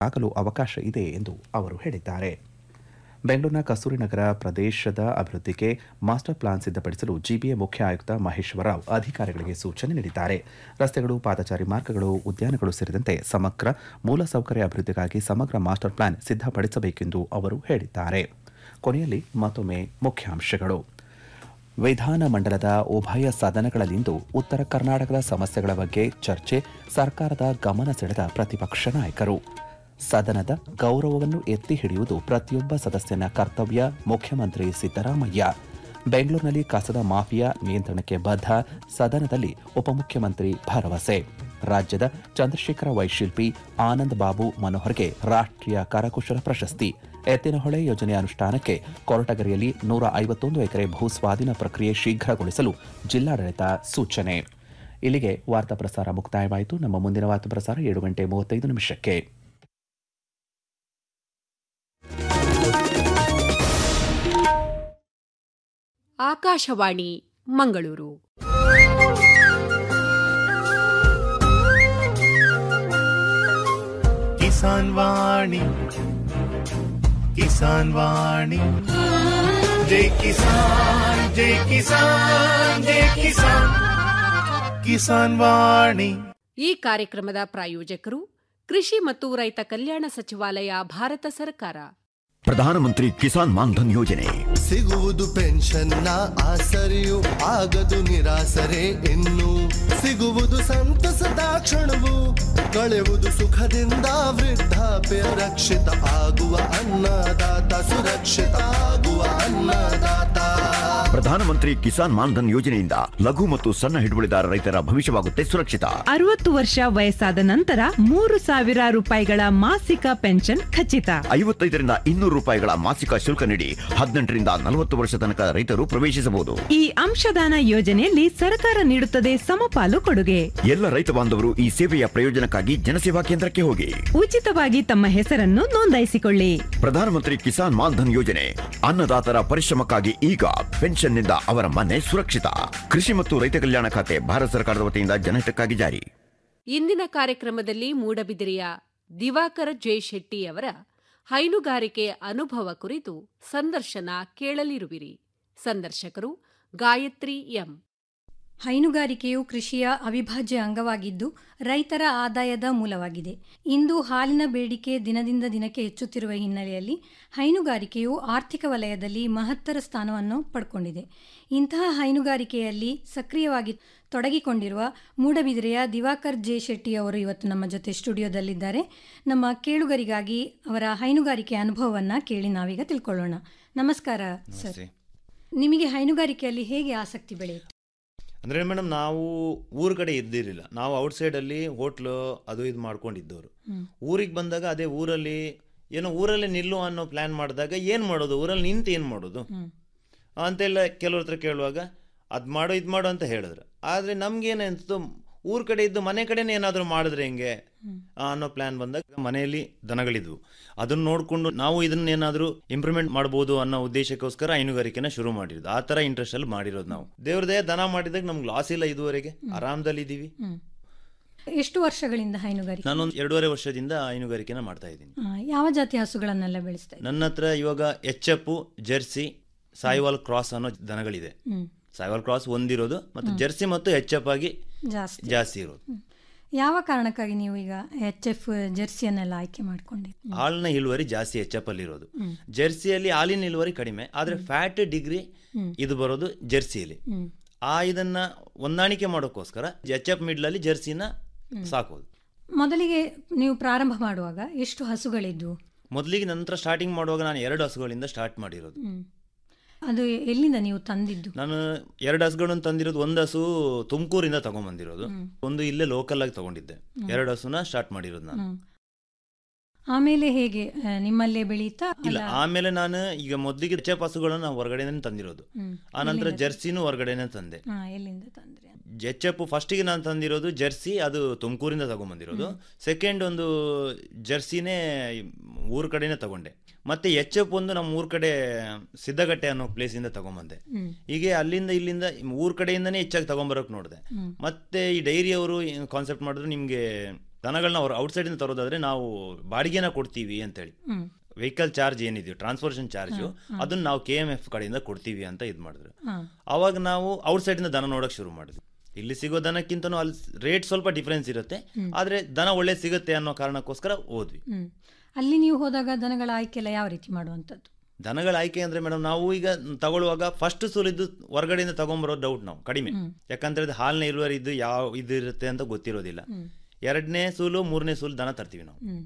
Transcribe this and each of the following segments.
ಆಗಲು ಅವಕಾಶ ಇದೆ ಎಂದು ಅವರು ಹೇಳಿದ್ದಾರೆ ಬೆಂಗಳೂರಿನ ಕಸ್ತೂರಿ ನಗರ ಪ್ರದೇಶದ ಅಭಿವೃದ್ಧಿಗೆ ಮಾಸ್ಟರ್ ಪ್ಲಾನ್ ಸಿದ್ಧಪಡಿಸಲು ಜಿಬಿಎ ಮುಖ್ಯ ಆಯುಕ್ತ ಮಹೇಶ್ವರ ರಾವ್ ಅಧಿಕಾರಿಗಳಿಗೆ ಸೂಚನೆ ನೀಡಿದ್ದಾರೆ ರಸ್ತೆಗಳು ಪಾದಚಾರಿ ಮಾರ್ಗಗಳು ಉದ್ಯಾನಗಳು ಸೇರಿದಂತೆ ಸಮಗ್ರ ಮೂಲಸೌಕರ್ಯ ಅಭಿವೃದ್ಧಿಗಾಗಿ ಸಮಗ್ರ ಮಾಸ್ಟರ್ ಪ್ಲಾನ್ ಸಿದ್ಧಪಡಿಸಬೇಕೆಂದು ಅವರು ಹೇಳಿದ್ದಾರೆ ಕೊನೆಯಲ್ಲಿ ಮತ್ತೊಮ್ಮೆ ಮುಖ್ಯಾಂಶಗಳು ವಿಧಾನಮಂಡಲದ ಉಭಯ ಸದನಗಳಲ್ಲಿಂದು ಉತ್ತರ ಕರ್ನಾಟಕದ ಸಮಸ್ಯೆಗಳ ಬಗ್ಗೆ ಚರ್ಚೆ ಸರ್ಕಾರದ ಗಮನ ಸೆಳೆದ ಪ್ರತಿಪಕ್ಷ ನಾಯಕರು ಸದನದ ಗೌರವವನ್ನು ಎತ್ತಿ ಹಿಡಿಯುವುದು ಪ್ರತಿಯೊಬ್ಬ ಸದಸ್ಯನ ಕರ್ತವ್ಯ ಮುಖ್ಯಮಂತ್ರಿ ಸಿದ್ದರಾಮಯ್ಯ ಬೆಂಗಳೂರಿನಲ್ಲಿ ಕಸದ ಮಾಫಿಯಾ ನಿಯಂತ್ರಣಕ್ಕೆ ಬದ್ಧ ಸದನದಲ್ಲಿ ಉಪಮುಖ್ಯಮಂತ್ರಿ ಭರವಸೆ ರಾಜ್ಯದ ಚಂದ್ರಶೇಖರ ವೈಶಿಲ್ಪಿ ಆನಂದ್ ಬಾಬು ಮನೋಹರ್ಗೆ ರಾಷ್ಟ್ರೀಯ ಕರಕುಶಲ ಪ್ರಶಸ್ತಿ ಎತ್ತಿನಹೊಳೆ ಯೋಜನೆ ಅನುಷ್ಠಾನಕ್ಕೆ ಕೊರಟಗೆರೆಯಲ್ಲಿ ನೂರ ಐವತ್ತೊಂದು ಎಕರೆ ಭೂಸ್ವಾಧೀನ ಪ್ರಕ್ರಿಯೆ ಶೀಘ್ರಗೊಳಿಸಲು ಜಿಲ್ಲಾಡಳಿತ ಸೂಚನೆ ಇಲ್ಲಿಗೆ ವಾರ್ತಾ ಪ್ರಸಾರ ಮುಕ್ತಾಯವಾಯಿತು ನಮ್ಮ ಮುಂದಿನ ವಾರ್ತಾ ಪ್ರಸಾರ ಏಳು ಗಂಟೆ ಮೂವತ್ತೈದು ನಿಮಿಷಕ್ಕೆ ಆಕಾಶವಾಣಿ ಮಂಗಳೂರು ಕಿಸಾನ್ ವಾಣಿ ಕಿಸಾನ್ ವಾಣಿ ಜೈ ಕಿಸಾನ್ ಜೈ ಕಿಸಾನ್ ಜೈ ಕಿಸಾನ್ ಕಿಸಾನ್ ವಾಣಿ ಈ ಕಾರ್ಯಕ್ರಮದ ಪ್ರಾಯೋಜಕರು ಕೃಷಿ ಮತ್ತು ರೈತ ಕಲ್ಯಾಣ ಸಚಿವಾಲಯ ಭಾರತ ಸರ್ಕಾರ ಪ್ರಧಾನಮಂತ್ರಿ ಕಿಸಾನ್ ಮಾನ್ಧನ್ ಯೋಜನೆ ಸಿಗುವುದು ಪೆನ್ಷನ್ನ ಆಸರೆಯು ಆಗದು ನಿರಾಸರೆ ಇನ್ನು ಸಿಗುವುದು ಸಂತಸದ ಕ್ಷಣವು ಕಳೆವುದು ಸುಖದಿಂದ ವೃದ್ಧಾಪ್ಯ ರಕ್ಷಿತ ಆಗುವ ಅನ್ನದಾತ ಸುರಕ್ಷಿತ ಆಗುವ ಅನ್ನದಾತ ಪ್ರಧಾನಮಂತ್ರಿ ಕಿಸಾನ್ ಮಾನ್ಧನ್ ಯೋಜನೆಯಿಂದ ಲಘು ಮತ್ತು ಸಣ್ಣ ಹಿಡುವಳಿದಾರ ರೈತರ ಭವಿಷ್ಯವಾಗುತ್ತೆ ಸುರಕ್ಷಿತ ಅರವತ್ತು ವರ್ಷ ವಯಸ್ಸಾದ ನಂತರ ಮೂರು ಸಾವಿರ ರೂಪಾಯಿಗಳ ಮಾಸಿಕ ಪೆನ್ಷನ್ ಖಚಿತ ಐವತ್ತೈದರಿಂದ ಇನ್ನೂರು ರೂಪಾಯಿಗಳ ಮಾಸಿಕ ಶುಲ್ಕ ನೀಡಿ ಹದಿನೆಂಟರಿಂದ ನಲವತ್ತು ವರ್ಷ ತನಕ ರೈತರು ಪ್ರವೇಶಿಸಬಹುದು ಈ ಅಂಶದಾನ ಯೋಜನೆಯಲ್ಲಿ ಸರ್ಕಾರ ನೀಡುತ್ತದೆ ಸಮಪಾಲು ಕೊಡುಗೆ ಎಲ್ಲ ರೈತ ಬಾಂಧವರು ಈ ಸೇವೆಯ ಪ್ರಯೋಜನಕ್ಕಾಗಿ ಜನಸೇವಾ ಕೇಂದ್ರಕ್ಕೆ ಹೋಗಿ ಉಚಿತವಾಗಿ ತಮ್ಮ ಹೆಸರನ್ನು ನೋಂದಾಯಿಸಿಕೊಳ್ಳಿ ಪ್ರಧಾನಮಂತ್ರಿ ಕಿಸಾನ್ ಮಾನ್ಧನ್ ಯೋಜನೆ ಅನ್ನದಾತರ ಪರಿಶ್ರಮಕ್ಕಾಗಿ ಈಗ ಪೆನ್ಷನ್ನಿಂದ ಅವರ ಮನೆ ಸುರಕ್ಷಿತ ಕೃಷಿ ಮತ್ತು ರೈತ ಕಲ್ಯಾಣ ಖಾತೆ ಭಾರತ ಸರ್ಕಾರದ ವತಿಯಿಂದ ಜನಹಿತಕ್ಕಾಗಿ ಜಾರಿ ಇಂದಿನ ಕಾರ್ಯಕ್ರಮದಲ್ಲಿ ಮೂಡಬಿದಿರೆಯ ದಿವಾಕರ ಜೆ ಶೆಟ್ಟಿ ಅವರ ಹೈನುಗಾರಿಕೆ ಅನುಭವ ಕುರಿತು ಸಂದರ್ಶನ ಕೇಳಲಿರುವಿರಿ ಸಂದರ್ಶಕರು ಗಾಯತ್ರಿ ಎಂ ಹೈನುಗಾರಿಕೆಯು ಕೃಷಿಯ ಅವಿಭಾಜ್ಯ ಅಂಗವಾಗಿದ್ದು ರೈತರ ಆದಾಯದ ಮೂಲವಾಗಿದೆ ಇಂದು ಹಾಲಿನ ಬೇಡಿಕೆ ದಿನದಿಂದ ದಿನಕ್ಕೆ ಹೆಚ್ಚುತ್ತಿರುವ ಹಿನ್ನೆಲೆಯಲ್ಲಿ ಹೈನುಗಾರಿಕೆಯು ಆರ್ಥಿಕ ವಲಯದಲ್ಲಿ ಮಹತ್ತರ ಸ್ಥಾನವನ್ನು ಪಡ್ಕೊಂಡಿದೆ ಇಂತಹ ಹೈನುಗಾರಿಕೆಯಲ್ಲಿ ಸಕ್ರಿಯವಾಗಿ ತೊಡಗಿಕೊಂಡಿರುವ ಮೂಡಬಿದಿರೆಯ ದಿವಾಕರ್ ಜೆ ಶೆಟ್ಟಿ ಅವರು ಇವತ್ತು ನಮ್ಮ ಜೊತೆ ಸ್ಟುಡಿಯೋದಲ್ಲಿದ್ದಾರೆ ನಮ್ಮ ಕೇಳುಗರಿಗಾಗಿ ಅವರ ಹೈನುಗಾರಿಕೆ ಅನುಭವವನ್ನು ಕೇಳಿ ನಾವೀಗ ತಿಳ್ಕೊಳ್ಳೋಣ ನಮಸ್ಕಾರ ಸರ್ ನಿಮಗೆ ಹೈನುಗಾರಿಕೆಯಲ್ಲಿ ಹೇಗೆ ಆಸಕ್ತಿ ಬೆಳೆಯಿತು ಅಂದರೆ ಮೇಡಮ್ ನಾವು ಊರ ಕಡೆ ಇದ್ದಿರಲಿಲ್ಲ ನಾವು ಔಟ್ಸೈಡಲ್ಲಿ ಹೋಟ್ಲು ಅದು ಇದು ಮಾಡ್ಕೊಂಡಿದ್ದವರು ಊರಿಗೆ ಬಂದಾಗ ಅದೇ ಊರಲ್ಲಿ ಏನೋ ಊರಲ್ಲೇ ನಿಲ್ಲು ಅನ್ನೋ ಪ್ಲ್ಯಾನ್ ಮಾಡಿದಾಗ ಏನು ಮಾಡೋದು ಊರಲ್ಲಿ ನಿಂತು ಏನು ಮಾಡೋದು ಅಂತೆಲ್ಲ ಕೆಲವ್ರ ಹತ್ರ ಕೇಳುವಾಗ ಅದು ಮಾಡು ಇದು ಮಾಡು ಅಂತ ಹೇಳಿದ್ರು ಆದರೆ ನಮ್ಗೇನು ಅನಿಸ್ತು ಊರ ಕಡೆ ಇದ್ದು ಮನೆ ಕಡೆನೇ ಏನಾದರೂ ಮಾಡಿದ್ರೆ ಹೆಂಗೆ ಆ, ಅನ್ನೋ ಪ್ಲ್ಯಾನ್ ಬಂದಾಗ ಮನೆಯಲ್ಲಿ ದನಗಳಿದ್ವು ಅದನ್ನ ನೋಡಿಕೊಂಡು ನಾವು ಇದನ್ನ ಏನಾದರೂ ಇಂಪ್ರೂವ್ಮೆಂಟ್ ಮಾಡ್ಬೋದು ಅನ್ನೋ ಉದ್ದೇಶಕ್ಕೋಸ್ಕರ ಹೈನುಗಾರಿಕೆನ ಶುರು ಮಾಡಿರೋದು ಆ ಥರ ಇಂಟ್ರೆಸ್ಟ್ ಅಲ್ಲಿ ಮಾಡಿರೋದು ನಾವು ದೇವ್ರದೇ ದನ ಮಾಡಿದಾಗ ನಮ್ಗೆ ಲಾಸ್ ಇಲ್ಲ ಇದುವರೆಗೆ ಆರಾಮದಲ್ಲಿ ಇದ್ದೀವಿ ಎಷ್ಟು ವರ್ಷಗಳಿಂದ ಹೈನುಗಾರಿಕೆ ನಾನೊಂದು ಎರಡೂವರೆ ವರ್ಷದಿಂದ ಹೈನುಗಾರಿಕೆನ ಮಾಡ್ತಾ ಇದ್ದೀನಿ ಆ, ಯಾವ ಜಾತಿ ಹಸುಗಳನ್ನೆಲ್ಲ ಬೆಳೆಸ್ತಾ ಇದ್ದೀರಿ? ನನ್ನ ಹತ್ರ ಇವಾಗ H F Jersey Sahiwal cross ಅನ್ನೋ ದನಗಳಿದೆ ಹ್ಮ್ ಸಾಯಿವಾಲ್ ಕ್ರಾಸ್ ಒಂದಿರೋದು ಮತ್ತು ಜೆರ್ಸಿ ಮತ್ತು ಎಚ್ ಎಫ್ ಆಗಿ ಜಾಸ್ತಿ ಜಾಸ್ತಿ ಇರೋದು ಯಾವ ಕಾರಣಕ್ಕಾಗಿ ನೀವು ಈಗ ಎಚ್ ಎಫ್ ಜೆರ್ಸಿಯನ್ನೆಲ್ಲ ಆಯ್ಕೆ ಮಾಡ್ಕೊಂಡಿ ಹಾಲಿನ ಇಳುವರಿ ಜಾಸ್ತಿ ಎಚ್ ಎಫ್ ಅಲ್ಲಿ ಇರೋದು ಜೆರ್ಸಿಯಲ್ಲಿ ಹಾಲಿನ ಇಳುವರಿ ಕಡಿಮೆ ಆದ್ರೆ ಫ್ಯಾಟ್ ಡಿಗ್ರಿ ಇದು ಬರೋದು ಜೆರ್ಸಿಯಲ್ಲಿ ಆ ಇದನ್ನ ಹೊಂದಾಣಿಕೆ ಮಾಡೋಕ್ಕೋಸ್ಕರ ಎಚ್ ಎಫ್ ಮಿಡ್ಲಲ್ಲಿ ಜೆರ್ಸಿನ ಸಾಕೋದು ಮೊದಲಿಗೆ ನೀವು ಪ್ರಾರಂಭ ಮಾಡುವಾಗ ಎಷ್ಟು ಹಸುಗಳಿದ್ವು ಮೊದಲಿಗೆ ನಂತರ ಸ್ಟಾರ್ಟಿಂಗ್ ಮಾಡುವಾಗ ನಾನು ಎರಡು ಹಸುಗಳಿಂದ ಸ್ಟಾರ್ಟ್ ಮಾಡಿರೋದು ಹ್ಮ್. ಅದು ಎಲ್ಲಿಂದ ನೀವು ತಂದಿದ್ದು ನಾನು ಎರಡು ಹಸುಗಳನ್ನು ತಂದಿರೋದು ಒಂದು ಹಸು ತುಮಕೂರಿಂದ ತಗೊಂಬಂದಿರೋದು ಒಂದು ಇಲ್ಲೇ ಲೋಕಲ್ ಆಗಿ ತಗೊಂಡಿದ್ದೆ ಎರಡು ಹಸುನ ಸ್ಟಾರ್ಟ್ ಮಾಡಿರೋದು ನಾನು ಹ್ಮ್. ಆಮೇಲೆ ಹೇಗೆ ಆ, ನಿಮ್ಮಲ್ಲೇ ಬೆಳೀತಾ ಇಲ್ಲ ಅಲ್ಲ ಆಮೇಲೆ ನಾನು ಈಗ ಮೊದಲಿಗೆ ಎಚ್ ಹಸುಗಳನ್ನ ನಾನು ಹೊರಗಡೆನೇ ತಂದಿರೋದು ಹ್ಮ್. ಆ ನಂತರ ಜೆರ್ಸಿನೂ ಹೊರಗಡೆನೆ ತಂದೆ ಹಾ, ಎಲ್ಲಿಂದ ತಂದ್ರಿ ಎಚ್ ಎಫ್ ಫಸ್ಟಿಗೆ ನಾನು ತಂದಿರೋದು ಜೆರ್ಸಿ ಅದು ತುಮಕೂರಿಂದ ತಗೊಂಬಂದಿರೋದು ಸೆಕೆಂಡ್ ಒಂದು ಜೆರ್ಸಿನೇ ಊರ ಕಡೆನೇ ತಗೊಂಡೆ ಮತ್ತೆ ಎಚ್ ಎಫ್ ಒಂದು ನಮ್ಮ ಊರ ಕಡೆ ಸಿದ್ದಗಟ್ಟೆ ಅನ್ನೋ ಪ್ಲೇಸಿಂದ ತಗೊಂಬಂದೆ ಹೀಗೆ ಅಲ್ಲಿಂದ ಇಲ್ಲಿಂದ ಊರ ಕಡೆಯಿಂದನೇ ಹೆಚ್ಚಾಗಿ ತಗೊಂಬರೋಕೆ ನೋಡಿದೆ ಮತ್ತೆ ಈ ಡೈರಿ ಅವರು ಕಾನ್ಸೆಪ್ಟ್ ಮಾಡಿದ್ರು ನಿಮಗೆ ದನಗಳನ್ನ ಅವ್ರು ಔಟ್ಸೈಡ್ ಇಂದ ತರೋದಾದ್ರೆ ನಾವು ಬಾಡಿಗೆನ ಕೊಡ್ತೀವಿ ಅಂತೇಳಿ ಹ್ಮ್ ವೆಹಿಕಲ್ ಚಾರ್ಜ್ ಏನಿದೆಯೋ ಟ್ರಾನ್ಸ್ಪೋರ್ಟೇಷನ್ ಚಾರ್ಜ್ ಅದನ್ನ ನಾವು ಕೆ ಎಮ್ ಎಫ್ ಕಡೆಯಿಂದ ಕೊಡ್ತೀವಿ ಅಂತ ಇದು ಮಾಡಿದ್ರು ಹಾ ಅವಾಗ ನಾವು ಔಟ್ಸೈಡ್ ಇಂದ ದನ ನೋಡಕ್ ಶುರು ಮಾಡಿದ್ವಿ ಇಲ್ಲಿ ಸಿಗೋ ದನಕ್ಕಿಂತನೂ ಅಲ್ಲಿ ರೇಟ್ ಸ್ವಲ್ಪ ಡಿಫ್ರೆನ್ಸ್ ಇರುತ್ತೆ ಆದ್ರೆ ದನ ಒಳ್ಳೆ ಸಿಗುತ್ತೆ ಅನ್ನೋ ಕಾರಣಕ್ಕೋಸ್ಕರ ಹೋದ್ವಿ ಹ್ಮ್ ಅಲ್ಲಿ ನೀವು ಹೋದಾಗ ದನಗಳ ಆಯ್ಕೆ ಎಲ್ಲ ಯಾವ ರೀತಿ ಮಾಡುವಂಥದ್ದು ದನಗಳ ಆಯ್ಕೆ ಅಂದ್ರೆ ಮೇಡಮ್ ನಾವು ಈಗ ತಗೊಳ್ಳುವಾಗ ಫಸ್ಟ್ ಸೂಲಿದ್ದು ಹೊರಗಡೆಯಿಂದ ತಗೊಂಬರೋ ಡೌಟ್ ನಾವು ಕಡಿಮೆ ಯಾಕಂದ್ರೆ ಅದು ಹಾಲಿನ ಇಳುವರಿ ಇದು ಯಾವ ಇದು ಇರುತ್ತೆ ಅಂತ ಗೊತ್ತಿರೋದಿಲ್ಲ ಎರಡನೇ ಸೂಲು ಮೂರನೇ ಸೂಲು ದನ ತರ್ತೀವಿ ನಾವು ಹ್ಮ್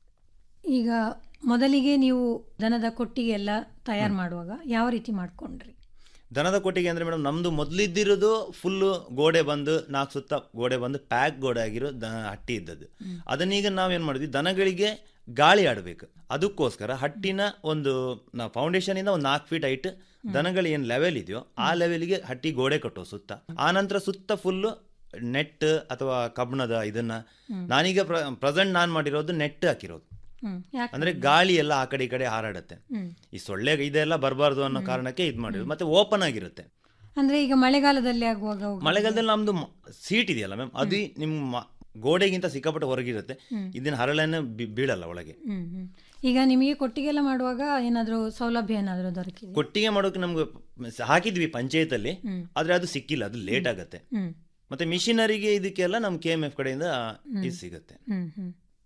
ಈಗ ಮೊದಲಿಗೆ ನೀವು ದನದ ಕೊಟ್ಟಿಗೆ ಎಲ್ಲ ತಯಾರು ಮಾಡುವಾಗ ಯಾವ ರೀತಿ ಮಾಡ್ಕೊಂಡ್ರಿ ದನದ ಕೊಟ್ಟಿಗೆ ಅಂದ್ರೆ ಮೇಡಮ್ ನಮ್ದು ಮೊದಲಿದ್ದಿರೋದು ಫುಲ್ ಗೋಡೆ ಬಂದು ನಾಲ್ಕು ಸುತ್ತ ಗೋಡೆ ಬಂದು ಪ್ಯಾಕ್ ಗೋಡೆ ಆಗಿರೋ ದನ ಹಟ್ಟಿ ಇದ್ದದ್ದು ಅದನ್ನೀಗ ನಾವೇನ್ ಮಾಡಿದ್ವಿ ದನಗಳಿಗೆ ಗಾಳಿ ಆಡಬೇಕು ಅದಕ್ಕೋಸ್ಕರ ಹಟ್ಟಿನ ಒಂದು ನಾವು ಫೌಂಡೇಶನ್ ಇಂದ ಒಂದು ನಾಲ್ಕು ಫೀಟ್ ಹೈಟ್ ದನಗಳು ಏನು ಲೆವೆಲ್ ಇದೆಯೋ ಆ ಲೆವೆಲ್ಗೆ ಹಟ್ಟಿ ಗೋಡೆ ಕಟ್ಟೋ ಸುತ್ತ ಆ ನಂತರ ಸುತ್ತ ಫುಲ್ಲು ನೆಟ್ ಅಥವಾ ಕಬ್ಬಣದ ಇದನ್ನ ನಾನೀಗ ಪ್ರೆಸೆಂಟ್ ನಾನು ಮಾಡಿರೋದು ನೆಟ್ ಹಾಕಿರೋದು ಹ್ಮ್ ಯಾಕೆ ಅಂದ್ರೆ ಗಾಳಿ ಎಲ್ಲ ಆ ಕಡೆ ಈ ಕಡೆ ಹಾರಾಡುತ್ತೆ ಹ್ಮ್ ಈ ಸೊಳ್ಳೆ ಇದೆಲ್ಲ ಬರಬಾರ್ದು ಅನ್ನೋ ಕಾರಣಕ್ಕೆ ಇದು ಮಾಡಿರೋದು ಮತ್ತೆ ಓಪನ್ ಆಗಿರುತ್ತೆ ಅಂದ್ರೆ ಈಗ ಮಳೆಗಾಲದಲ್ಲಿ ಆಗುವಾಗ ಅವು- ಮಳೆಗಾಲದಲ್ಲಿ ನಮ್ದು ಸೀಟ್ ಇದೆಯಲ್ಲ ಮ್ಯಾಮ್ ಅದು ನಿಮ್ಮ ಮ- ಗೋಡೆಗಿಂತ ಸಿಕ್ಕಾಪಟ್ಟೆ ಹೊರಗಿರುತ್ತೆ ಇದನ್ನ ಹರಳನ್ನ ಬಿ- ಬೀಳಲ್ಲ ಒಳಗೆ ಹ್ಮ್ ಹ್ಮ್ ಈಗ ನಿಮಗೆ ಕೊಟ್ಟಿಗೆಲ್ಲ ಮಾಡುವಾಗ ಏನಾದರೂ ಸೌಲಭ್ಯ ಏನಾದರೂ ದೊರಕಿದೆ ಕೊಟ್ಟಿಗೆ ಮಾಡೋಕೆ ನಮ್ಗೆ ಸ- ಹಾಕಿದ್ವಿ ಪಂಚಾಯತಲ್ಲಿ ಆದ್ರೆ ಅದು ಸಿಕ್ಕಿಲ್ಲ ಅದು ಲೇಟ್ ಆಗತ್ತೆ ಹ್ಮ್ ಮತ್ತೆ ಮಿಷಿನರಿಗೆ ಇದಕ್ಕೆಲ್ಲ ನಮ್ ಕೆ ಎಂ ಎಫ್ ಕಡೆಯಿಂದ ಇದು ಸಿಗುತ್ತೆ ಹ್ಮ್ ಹ್ಮ್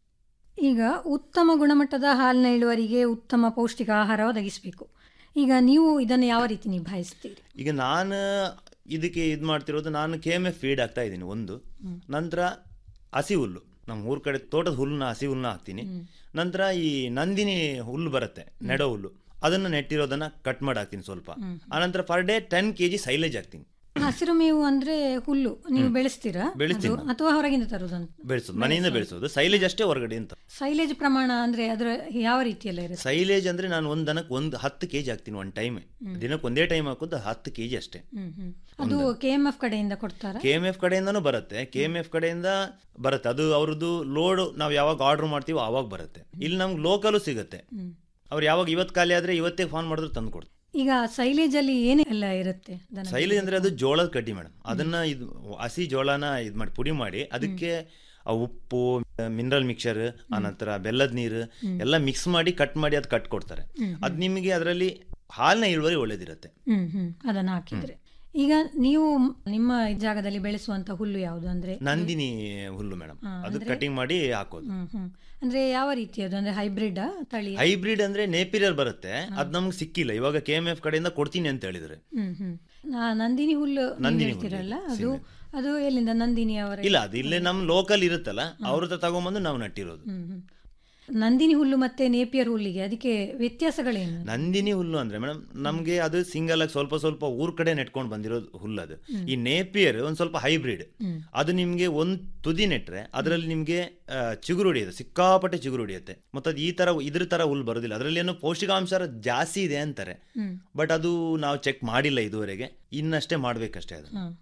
ಈಗ ಉತ್ತಮ ಗುಣಮಟ್ಟದ ಹಾಲಿನ ಇಳುವರಿಗೆ ಉತ್ತಮ ಪೌಷ್ಟಿಕ ಆಹಾರ ಒದಗಿಸಬೇಕು ಈಗ ನೀವು ಇದನ್ನು ಯಾವ ರೀತಿ ನಿಭಾಯಿಸ್ತೀರಿ ಈಗ ನಾನು ಇದಕ್ಕೆ ಇದು ಮಾಡ್ತಿರೋದು ನಾನು ಕೆ ಎಮ್ ಎಫ್ ಫೀಡ್ ಆಗ್ತಾ ಇದ್ದೀನಿ ಒಂದು ನಂತರ ಹಸಿ ಹುಲ್ಲು ನಮ್ಮ ಊರ್ ಕಡೆ ತೋಟದ ಹುಲ್ಲನ್ನ ಹಸಿ ಹುಲ್ಲನ್ನ ಹಾಕ್ತೀನಿ ನಂತರ ಈ ನಂದಿನಿ ಹುಲ್ಲು ಬರುತ್ತೆ ನೆಡೋ ಹುಲ್ಲು ಅದನ್ನ ನೆಟ್ಟಿರೋದನ್ನ ಕಟ್ ಮಾಡಿ ಹಾಕ್ತೀನಿ ಸ್ವಲ್ಪ ಆನಂತರ per day ten K G silage ಹಾಕ್ತೀನಿ ಹಸಿರು ಮೇವು ಅಂದ್ರೆ ಹುಲ್ಲು ನೀವು ಬೆಳೆಸ್ತೀರಾ ಬೆಳೆಸ್ತೀನಿ ಅದು ಅಥವಾ ಹೊರಗಿಂದ ತರುವುದಂತ ಬೆಳೆಸೋದು ಮನೆಯಿಂದ ಬೆಳೆಸೋದು ಸೈಲೇಜ್ ಅಷ್ಟೇ ಹೊರಗಡೆ ಅಂತ ಸೈಲೇಜ್ ಪ್ರಮಾಣ ಅಂದ್ರೆ ಅದರ ಯಾವ ರೀತಿಯೆಲ್ಲ ಇರುತ್ತೆ ಸೈಲೇಜ್ ಅಂದ್ರೆ ನಾನು ಒಂದ್ ದನಕ್ಕೆ ಒಂದು ಹತ್ತು ಕೆಜಿ ಹಾಕ್ತೀನಿ ಒಂದು ಟೈಮ್ ದಿನಕ್ಕೆ ಒಂದೇ ಟೈಮ್ ಹಾಕೋದು ಹತ್ತು ಕೆಜಿ ಅಷ್ಟೇ ಹ್ಮ್ ಹ್ಮ್ ಅದು ಕೆ ಎಂ ಎಫ್ ಕಡೆಯಿಂದ ಕೊಡ್ತಾರಾ ಕೆ ಎಮ್ ಎಫ್ ಕಡೆಯಿಂದನೂ ಬರುತ್ತೆ ಕೆ ಎಮ್ ಎಫ್ ಕಡೆಯಿಂದ ಬರುತ್ತೆ ಅದು ಅವ್ರದ್ದು ಲೋಡ್ ನಾವು ಯಾವಾಗ ಆರ್ಡರ್ ಮಾಡ್ತೀವೋ ಅವಾಗ ಬರುತ್ತೆ ಇಲ್ಲಿ ನಮ್ಗೆ ಲೋಕಲು ಸಿಗುತ್ತೆ ಅವ್ರು ಯಾವಾಗ ಇವತ್ತು ಖಾಲಿ ಆದ್ರೆ ಇವತ್ತೇ ಫೋನ್ ಮಾಡಿದ್ರೆ ತಂದು ಕೊಡ್ತಾರೆ ಈಗ ಸೈಲೇಜ್ ಅಲ್ಲಿ ಏನೆಲ್ಲ ಇರುತ್ತೆ ದನ ಸೈಲೇಜ್ ಅಂದ್ರೆ ಅದು ಜೋಳದ ಕಡ್ಡಿ ಮೇಡಮ್ ಅದನ್ನ ಇದು ಹಸಿ ಜೋಳನ ಇದು ಮಾಡಿ ಪುಡಿ ಮಾಡಿ ಅದಕ್ಕೆ ಆ ಉಪ್ಪು ಮಿನರಲ್ ಮಿಕ್ಸರ್ ಆನಂತರ ಬೆಲ್ಲದ ನೀರು ಎಲ್ಲ ಮಿಕ್ಸ್ ಮಾಡಿ ಕಟ್ ಮಾಡಿ ಅದು ಕಟ್ ಕೊಡ್ತಾರೆ ಅದು ನಿಮಗೆ ಅದರಲ್ಲಿ ಹಾಲಿನ ಇಳುವರಿ ಒಳ್ಳೇದಿರುತ್ತೆ ಹ್ಮ್ ಹ್ಮ್ ಅದನ್ನ ಹಾಕಿದ್ರೆ ಈಗ ನೀವು ನಿಮ್ಮ ಜಾಗದಲ್ಲಿ ಬೆಳೆಸುವಂತ ಹುಲ್ಲು ಯಾವುದು ಅಂದ್ರೆ ನಂದಿನಿ ಹುಲ್ಲು ಮೇಡಮ್ ಅದು ಕಟಿಂಗ್ ಮಾಡಿ ಹಾಕೋದು ಹ್ಮ್ ಹ್ಮ್ ಅಂದ್ರೆ ಯಾವ ರೀತಿಯದು ಅಂದ್ರೆ ಹೈಬ್ರಿಡ್ ತಳಿ ಹೈಬ್ರಿಡ್ ಅಂದ್ರೆ ನೇಪಿರಿಯರ್ ಬರುತ್ತೆ ಅದ್ ನಮ್ಗೆ ಸಿಕ್ಕಿಲ್ಲ ಇವಾಗ ಕೆ ಎಂ ಎಫ್ ಕಡೆಯಿಂದ ಕೊಡ್ತೀನಿ ಅಂತ ಹೇಳಿದ್ರೆ ಹ್ಮ್ ಹ್ಮ್ ಆ, ನಂದಿನಿ ಹುಲ್ಲು ನೀವು ನಂದಿನಿ ಹೇಳ್ತೀರಲ್ಲ ಅದು ಅದು ಎಲ್ಲಿಂದ ನಂದಿನಿ ಅವರ ಇಲ್ಲ ಅದು ಇಲ್ಲೇ ನಮ್ ಲೋಕಲ್ ಇರುತ್ತಲ್ಲ ಅವ್ರ ಹತ್ರ ತಗೊಂಬಂದು ನಾವು ನಟ್ಟಿರೋದು ಹ್ಮ್ ಹ್ಮ್ ನಂದಿನಿ ಹುಲ್ಲು ಮತ್ತೆ ನೇಪಿಯರ್ ಹುಲ್ಲಿಗೆ ಅದಕ್ಕೆ ವ್ಯತ್ಯಾಸಗಳೇನು ನಂದಿನಿ ಹುಲ್ಲು ಅಂದ್ರೆ ಮೇಡಮ್ ನಮ್ಗೆ ಅದು ಸಿಂಗಲ್ ಆಗಿ ಸ್ವಲ್ಪ ಸ್ವಲ್ಪ ಊರ್ ಕಡೆ ನೆಟ್ಕೊಂಡು ಬಂದಿರೋದು ಹುಲ್ಲು ಅದು ಈ ನೇಪಿಯರ್ ಒಂದ್ ಸ್ವಲ್ಪ ಹೈಬ್ರಿಡ್ ಅದು ನಿಮ್ಗೆ ಒಂದ್ ತುದಿ ನೆಟ್ರೆ ಅದರಲ್ಲಿ ನಿಮ್ಗೆ ಆ, ಚಿಗುರು ಹೊಡಿಯುತ್ತೆ ಸಿಕ್ಕಾಪಟ್ಟೆ ಚಿಗುರು ಹೊಡಿಯುತ್ತೆ ಮತ್ತೆ ಅದು ಈ ತರ ಇದ್ರ ತರ ಹುಲ್ಲು ಬರೋದಿಲ್ಲ ಅದರಲ್ಲಿ ಏನೋ ಪೌಷ್ಟಿಕಾಂಶ ಜಾಸ್ತಿ ಇದೆ ಅಂತಾರೆ ಬಟ್ ಅದು ನಾವು ಚೆಕ್ ಮಾಡಿಲ್ಲ ಇದುವರೆಗೆ ಇನ್ನಷ್ಟೇ ಮಾಡ್ಬೇಕಷ್ಟೇ ಅದು ಹ.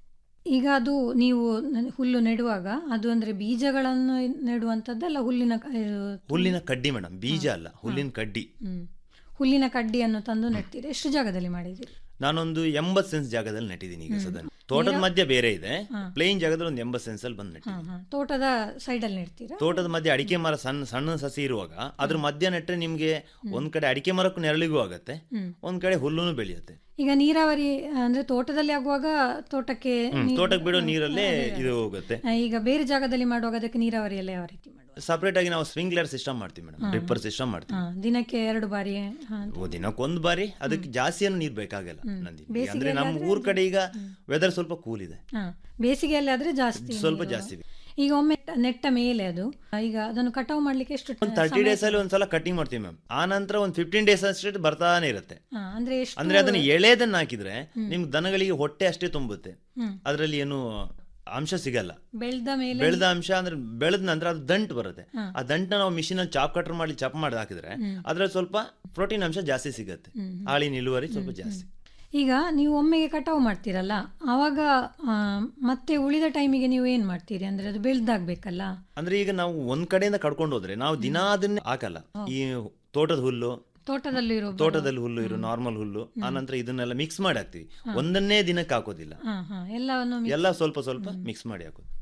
ಈಗ ಅದು ನೀವು ನ- ಹುಲ್ಲು ನೆಡುವಾಗ ಅದು ಅಂದ್ರೆ ಬೀಜಗಳನ್ನು ನೆಡುವಂಥದ್ದಲ್ಲ ಹುಲ್ಲಿನ ಕ- ಇದು, ಹುಲ್ಲಿನ ಕಡ್ಡಿ ಮೇಡಮ್ ಬೀಜ ಅಲ್ಲ ಹುಲ್ಲಿನ ಕಡ್ಡಿ ಹ್ಮ್. ಹುಲ್ಲಿನ ಕಡ್ಡಿಯನ್ನು ತಂದು ನೆಡ್ತೀರಿ ಎಷ್ಟು ಜಾಗದಲ್ಲಿ ಮಾಡಿದ್ದೀರಿ ನಾನೊಂದು ಎಂಬತ್ ಸೆನ್ಸ್ ಜಾಗದಲ್ಲಿ ನೆಟ್ಟಿದ್ದೀನಿ ಈಗ ಸದನ್ ತೋಟದ ಮಧ್ಯೆ ಬೇರೆ ಇದೆ ಪ್ಲೇನ್ ಜಾಗದಲ್ಲಿ ಒಂದು ಎಂಬತ್ ಸೆನ್ಸ್ ಅಲ್ಲಿ ಬಂದು ಹಾ ನೆಟ್ಟಿದ್ದೀನಿ ಹಾ ತೋಟದ ಸೈಡಲ್ಲಿ ನೆಡ್ತೀರಾ ತೋಟದ ಮಧ್ಯೆ ಅಡಿಕೆ ಮರ ಸಣ್ಣ ಸಣ್ಣ ಸಸಿ ಇರುವಾಗ ಅದ್ರ ಮಧ್ಯ ನೆಟ್ರೆ ನಿಮ್ಗೆ ಒಂದ್ ಕಡೆ ಅಡಿಕೆ ಮರಕ್ಕೂ ನೆರಳಿಗೂ ಆಗತ್ತೆ ಒಂದ್ ಕಡೆ ಹುಲ್ಲುನು ಬೆಳೆಯುತ್ತೆ ಈಗ ನೀರಾವರಿ ಅಂದ್ರೆ ತೋಟದಲ್ಲಿ ಆಗುವಾಗ ತೋಟಕ್ಕೆ ಹ್ಮ್, ನೀರು- ತೋಟಕ್ಕೆ ಬಿಡೋ ನೀರಲ್ಲೇ ಇದು ಹೋಗುತ್ತೆ ಆ, ಈಗ ಬೇರೆ ಜಾಗದಲ್ಲಿ ಮಾಡುವಾಗ ಅದಕ್ಕೆ ನೀರಾವರಿ ಎಲ್ಲ ಯಾವ ರೀತಿ ಮಾಡುವ ಸಪರೇಟ್ ಆಗಿ ನಾವು ಸ್ಪ್ರಿಂಕ್ಲರ್ ಸಿಸ್ಟಮ್ ಮಾಡ್ತೀವಿ ಮೇಡಮ್ ಡ್ರಿಪ್ಪರ್ ಸಿಸ್ಟಮ್ ಮಾಡ್ತೀವಿ ಹಾ ದಿನಕ್ಕೆ ಎರಡು ಬಾರಿ ಹಾ ಓ, ದಿನಕ್ಕೊಂದ್ ಬಾರಿ ಅದಕ್ಕೆ ಜಾಸ್ತಿ ಏನು ನೀರ್ ಬೇಕಾಗಲ್ಲ ನಂದಿ ಅಂದ್ರೆ ನಮ್ಮ ಊರ್ ಕಡೆ ಈಗ ವೆದರ್ ಸ್ವಲ್ಪ ಕೂಲ್ ಇದೆ ಹಾ ಬೇಸಿಗೆಯಲ್ಲಿ ಆದ್ರೆ ಜಾಸ್ತಿ ಸ್ವಲ್ಪ ನೀರು. ಜಾಸ್ತಿ ಈಗ ಒಮ್ಮೆ ನೆಟ್ಟ ಮೇಲೆ ಅದು ಈಗ ಅದನ್ನು ಕಟಾವು ಮಾಡ್ಲಿಕ್ಕೆ ಎಷ್ಟು ಒಂದ್ ತರ್ಟಿ ಡೇಸ್ ಅಲ್ಲಿ ಒಂದ್ಸಲ ಕಟಿಂಗ್ ಮಾಡ್ತೀವಿ ಮ್ಯಾಮ್ ಆ ನಂತರ ಒಂದ್ ಫಿಫ್ಟೀನ್ ಡೇಸ್ ಅಷ್ಟೇ ಬರ್ತಾನೆ ಇರುತ್ತೆ ಹಾ, ಅಂದ್ರೆ ಎಷ್ಟು ಅಂದ್ರೆ ಅದನ್ನ ಎಳೆದನ್ನ ಹಾಕಿದ್ರೆ ನಿಮ್ ದನಗಳಿಗೆ ಹೊಟ್ಟೆ ಅಷ್ಟೇ ತುಂಬುತ್ತೆ ಅದ್ರಲ್ಲಿ ಏನು ಅಂಶ ಸಿಗಲ್ಲ ಬೆಳೆದ ಮೇಲೆ ಬೆಳೆದ ಅಂಶ ಅಂದ್ರೆ ಬೆಳೆದ ನಂತರ ಅದು ದಂಟ್ ಬರುತ್ತೆ ಆ ದಂಟನ ನಾವು ಮಿಷಿನ್ ಅಲ್ಲಿ ಚಾಪ್ ಕಟರ್ ಮಾಡಿ ಚಾಪ್ ಮಾಡಿ ಹಾಕಿದ್ರೆ ಅದ್ರಲ್ಲಿ ಸ್ವಲ್ಪ ಪ್ರೋಟೀನ್ ಅಂಶ ಜಾಸ್ತಿ ಸಿಗತ್ತೆ ಹಾಳಿನ ಇಳುವರಿ ಸ್ವಲ್ಪ ಜಾಸ್ತಿ ಈಗ ನೀವು ಒಮ್ಮೆಗೆ ಕಟಾವು ಮಾಡ್ತೀರಲ್ಲ ಆವಾಗ ಆ, ಮತ್ತೆ ಉಳಿದ ಟೈಮಿಗೆ ನೀವು ಏನ್ ಮಾಡ್ತೀರಿ ಅಂದ್ರೆ ಅದು ಬೆಳ್ದಾಗ್ಬೇಕಲ್ಲ ಅಂದ್ರೆ ಈಗ ನಾವು ಒಂದ್ ಕಡೆಯಿಂದ ಕಡ್ಕೊಂಡು ಹೋದ್ರೆ ನಾವು ದಿನ ಅದನ್ನೇ ಹಾಕಲ್ಲ ಈ ತೋಟದ ಹುಲ್ಲು ತೋಟದಲ್ಲಿ ಇರೋ ತೋಟದಲ್ಲಿ ಹುಲ್ಲು ಇರೋ ನಾರ್ಮಲ್ ಹುಲ್ಲು ಆನಂತರ ಇದನ್ನೆಲ್ಲ ಮಿಕ್ಸ್ ಮಾಡಿ ಹಾಕ್ತಿವಿ ಒಂದನ್ನೇ ದಿನಕ್ಕೆ ಹಾಕೋದಿಲ್ಲ ಹಾ ಹಾ ಎಲ್ಲವನ್ನು ಮಿ- ಎಲ್ಲ ಸ್ವಲ್ಪ ಸ್ವಲ್ಪ ಮಿಕ್ಸ್ ಮಾಡಿ ಹಾಕೋದು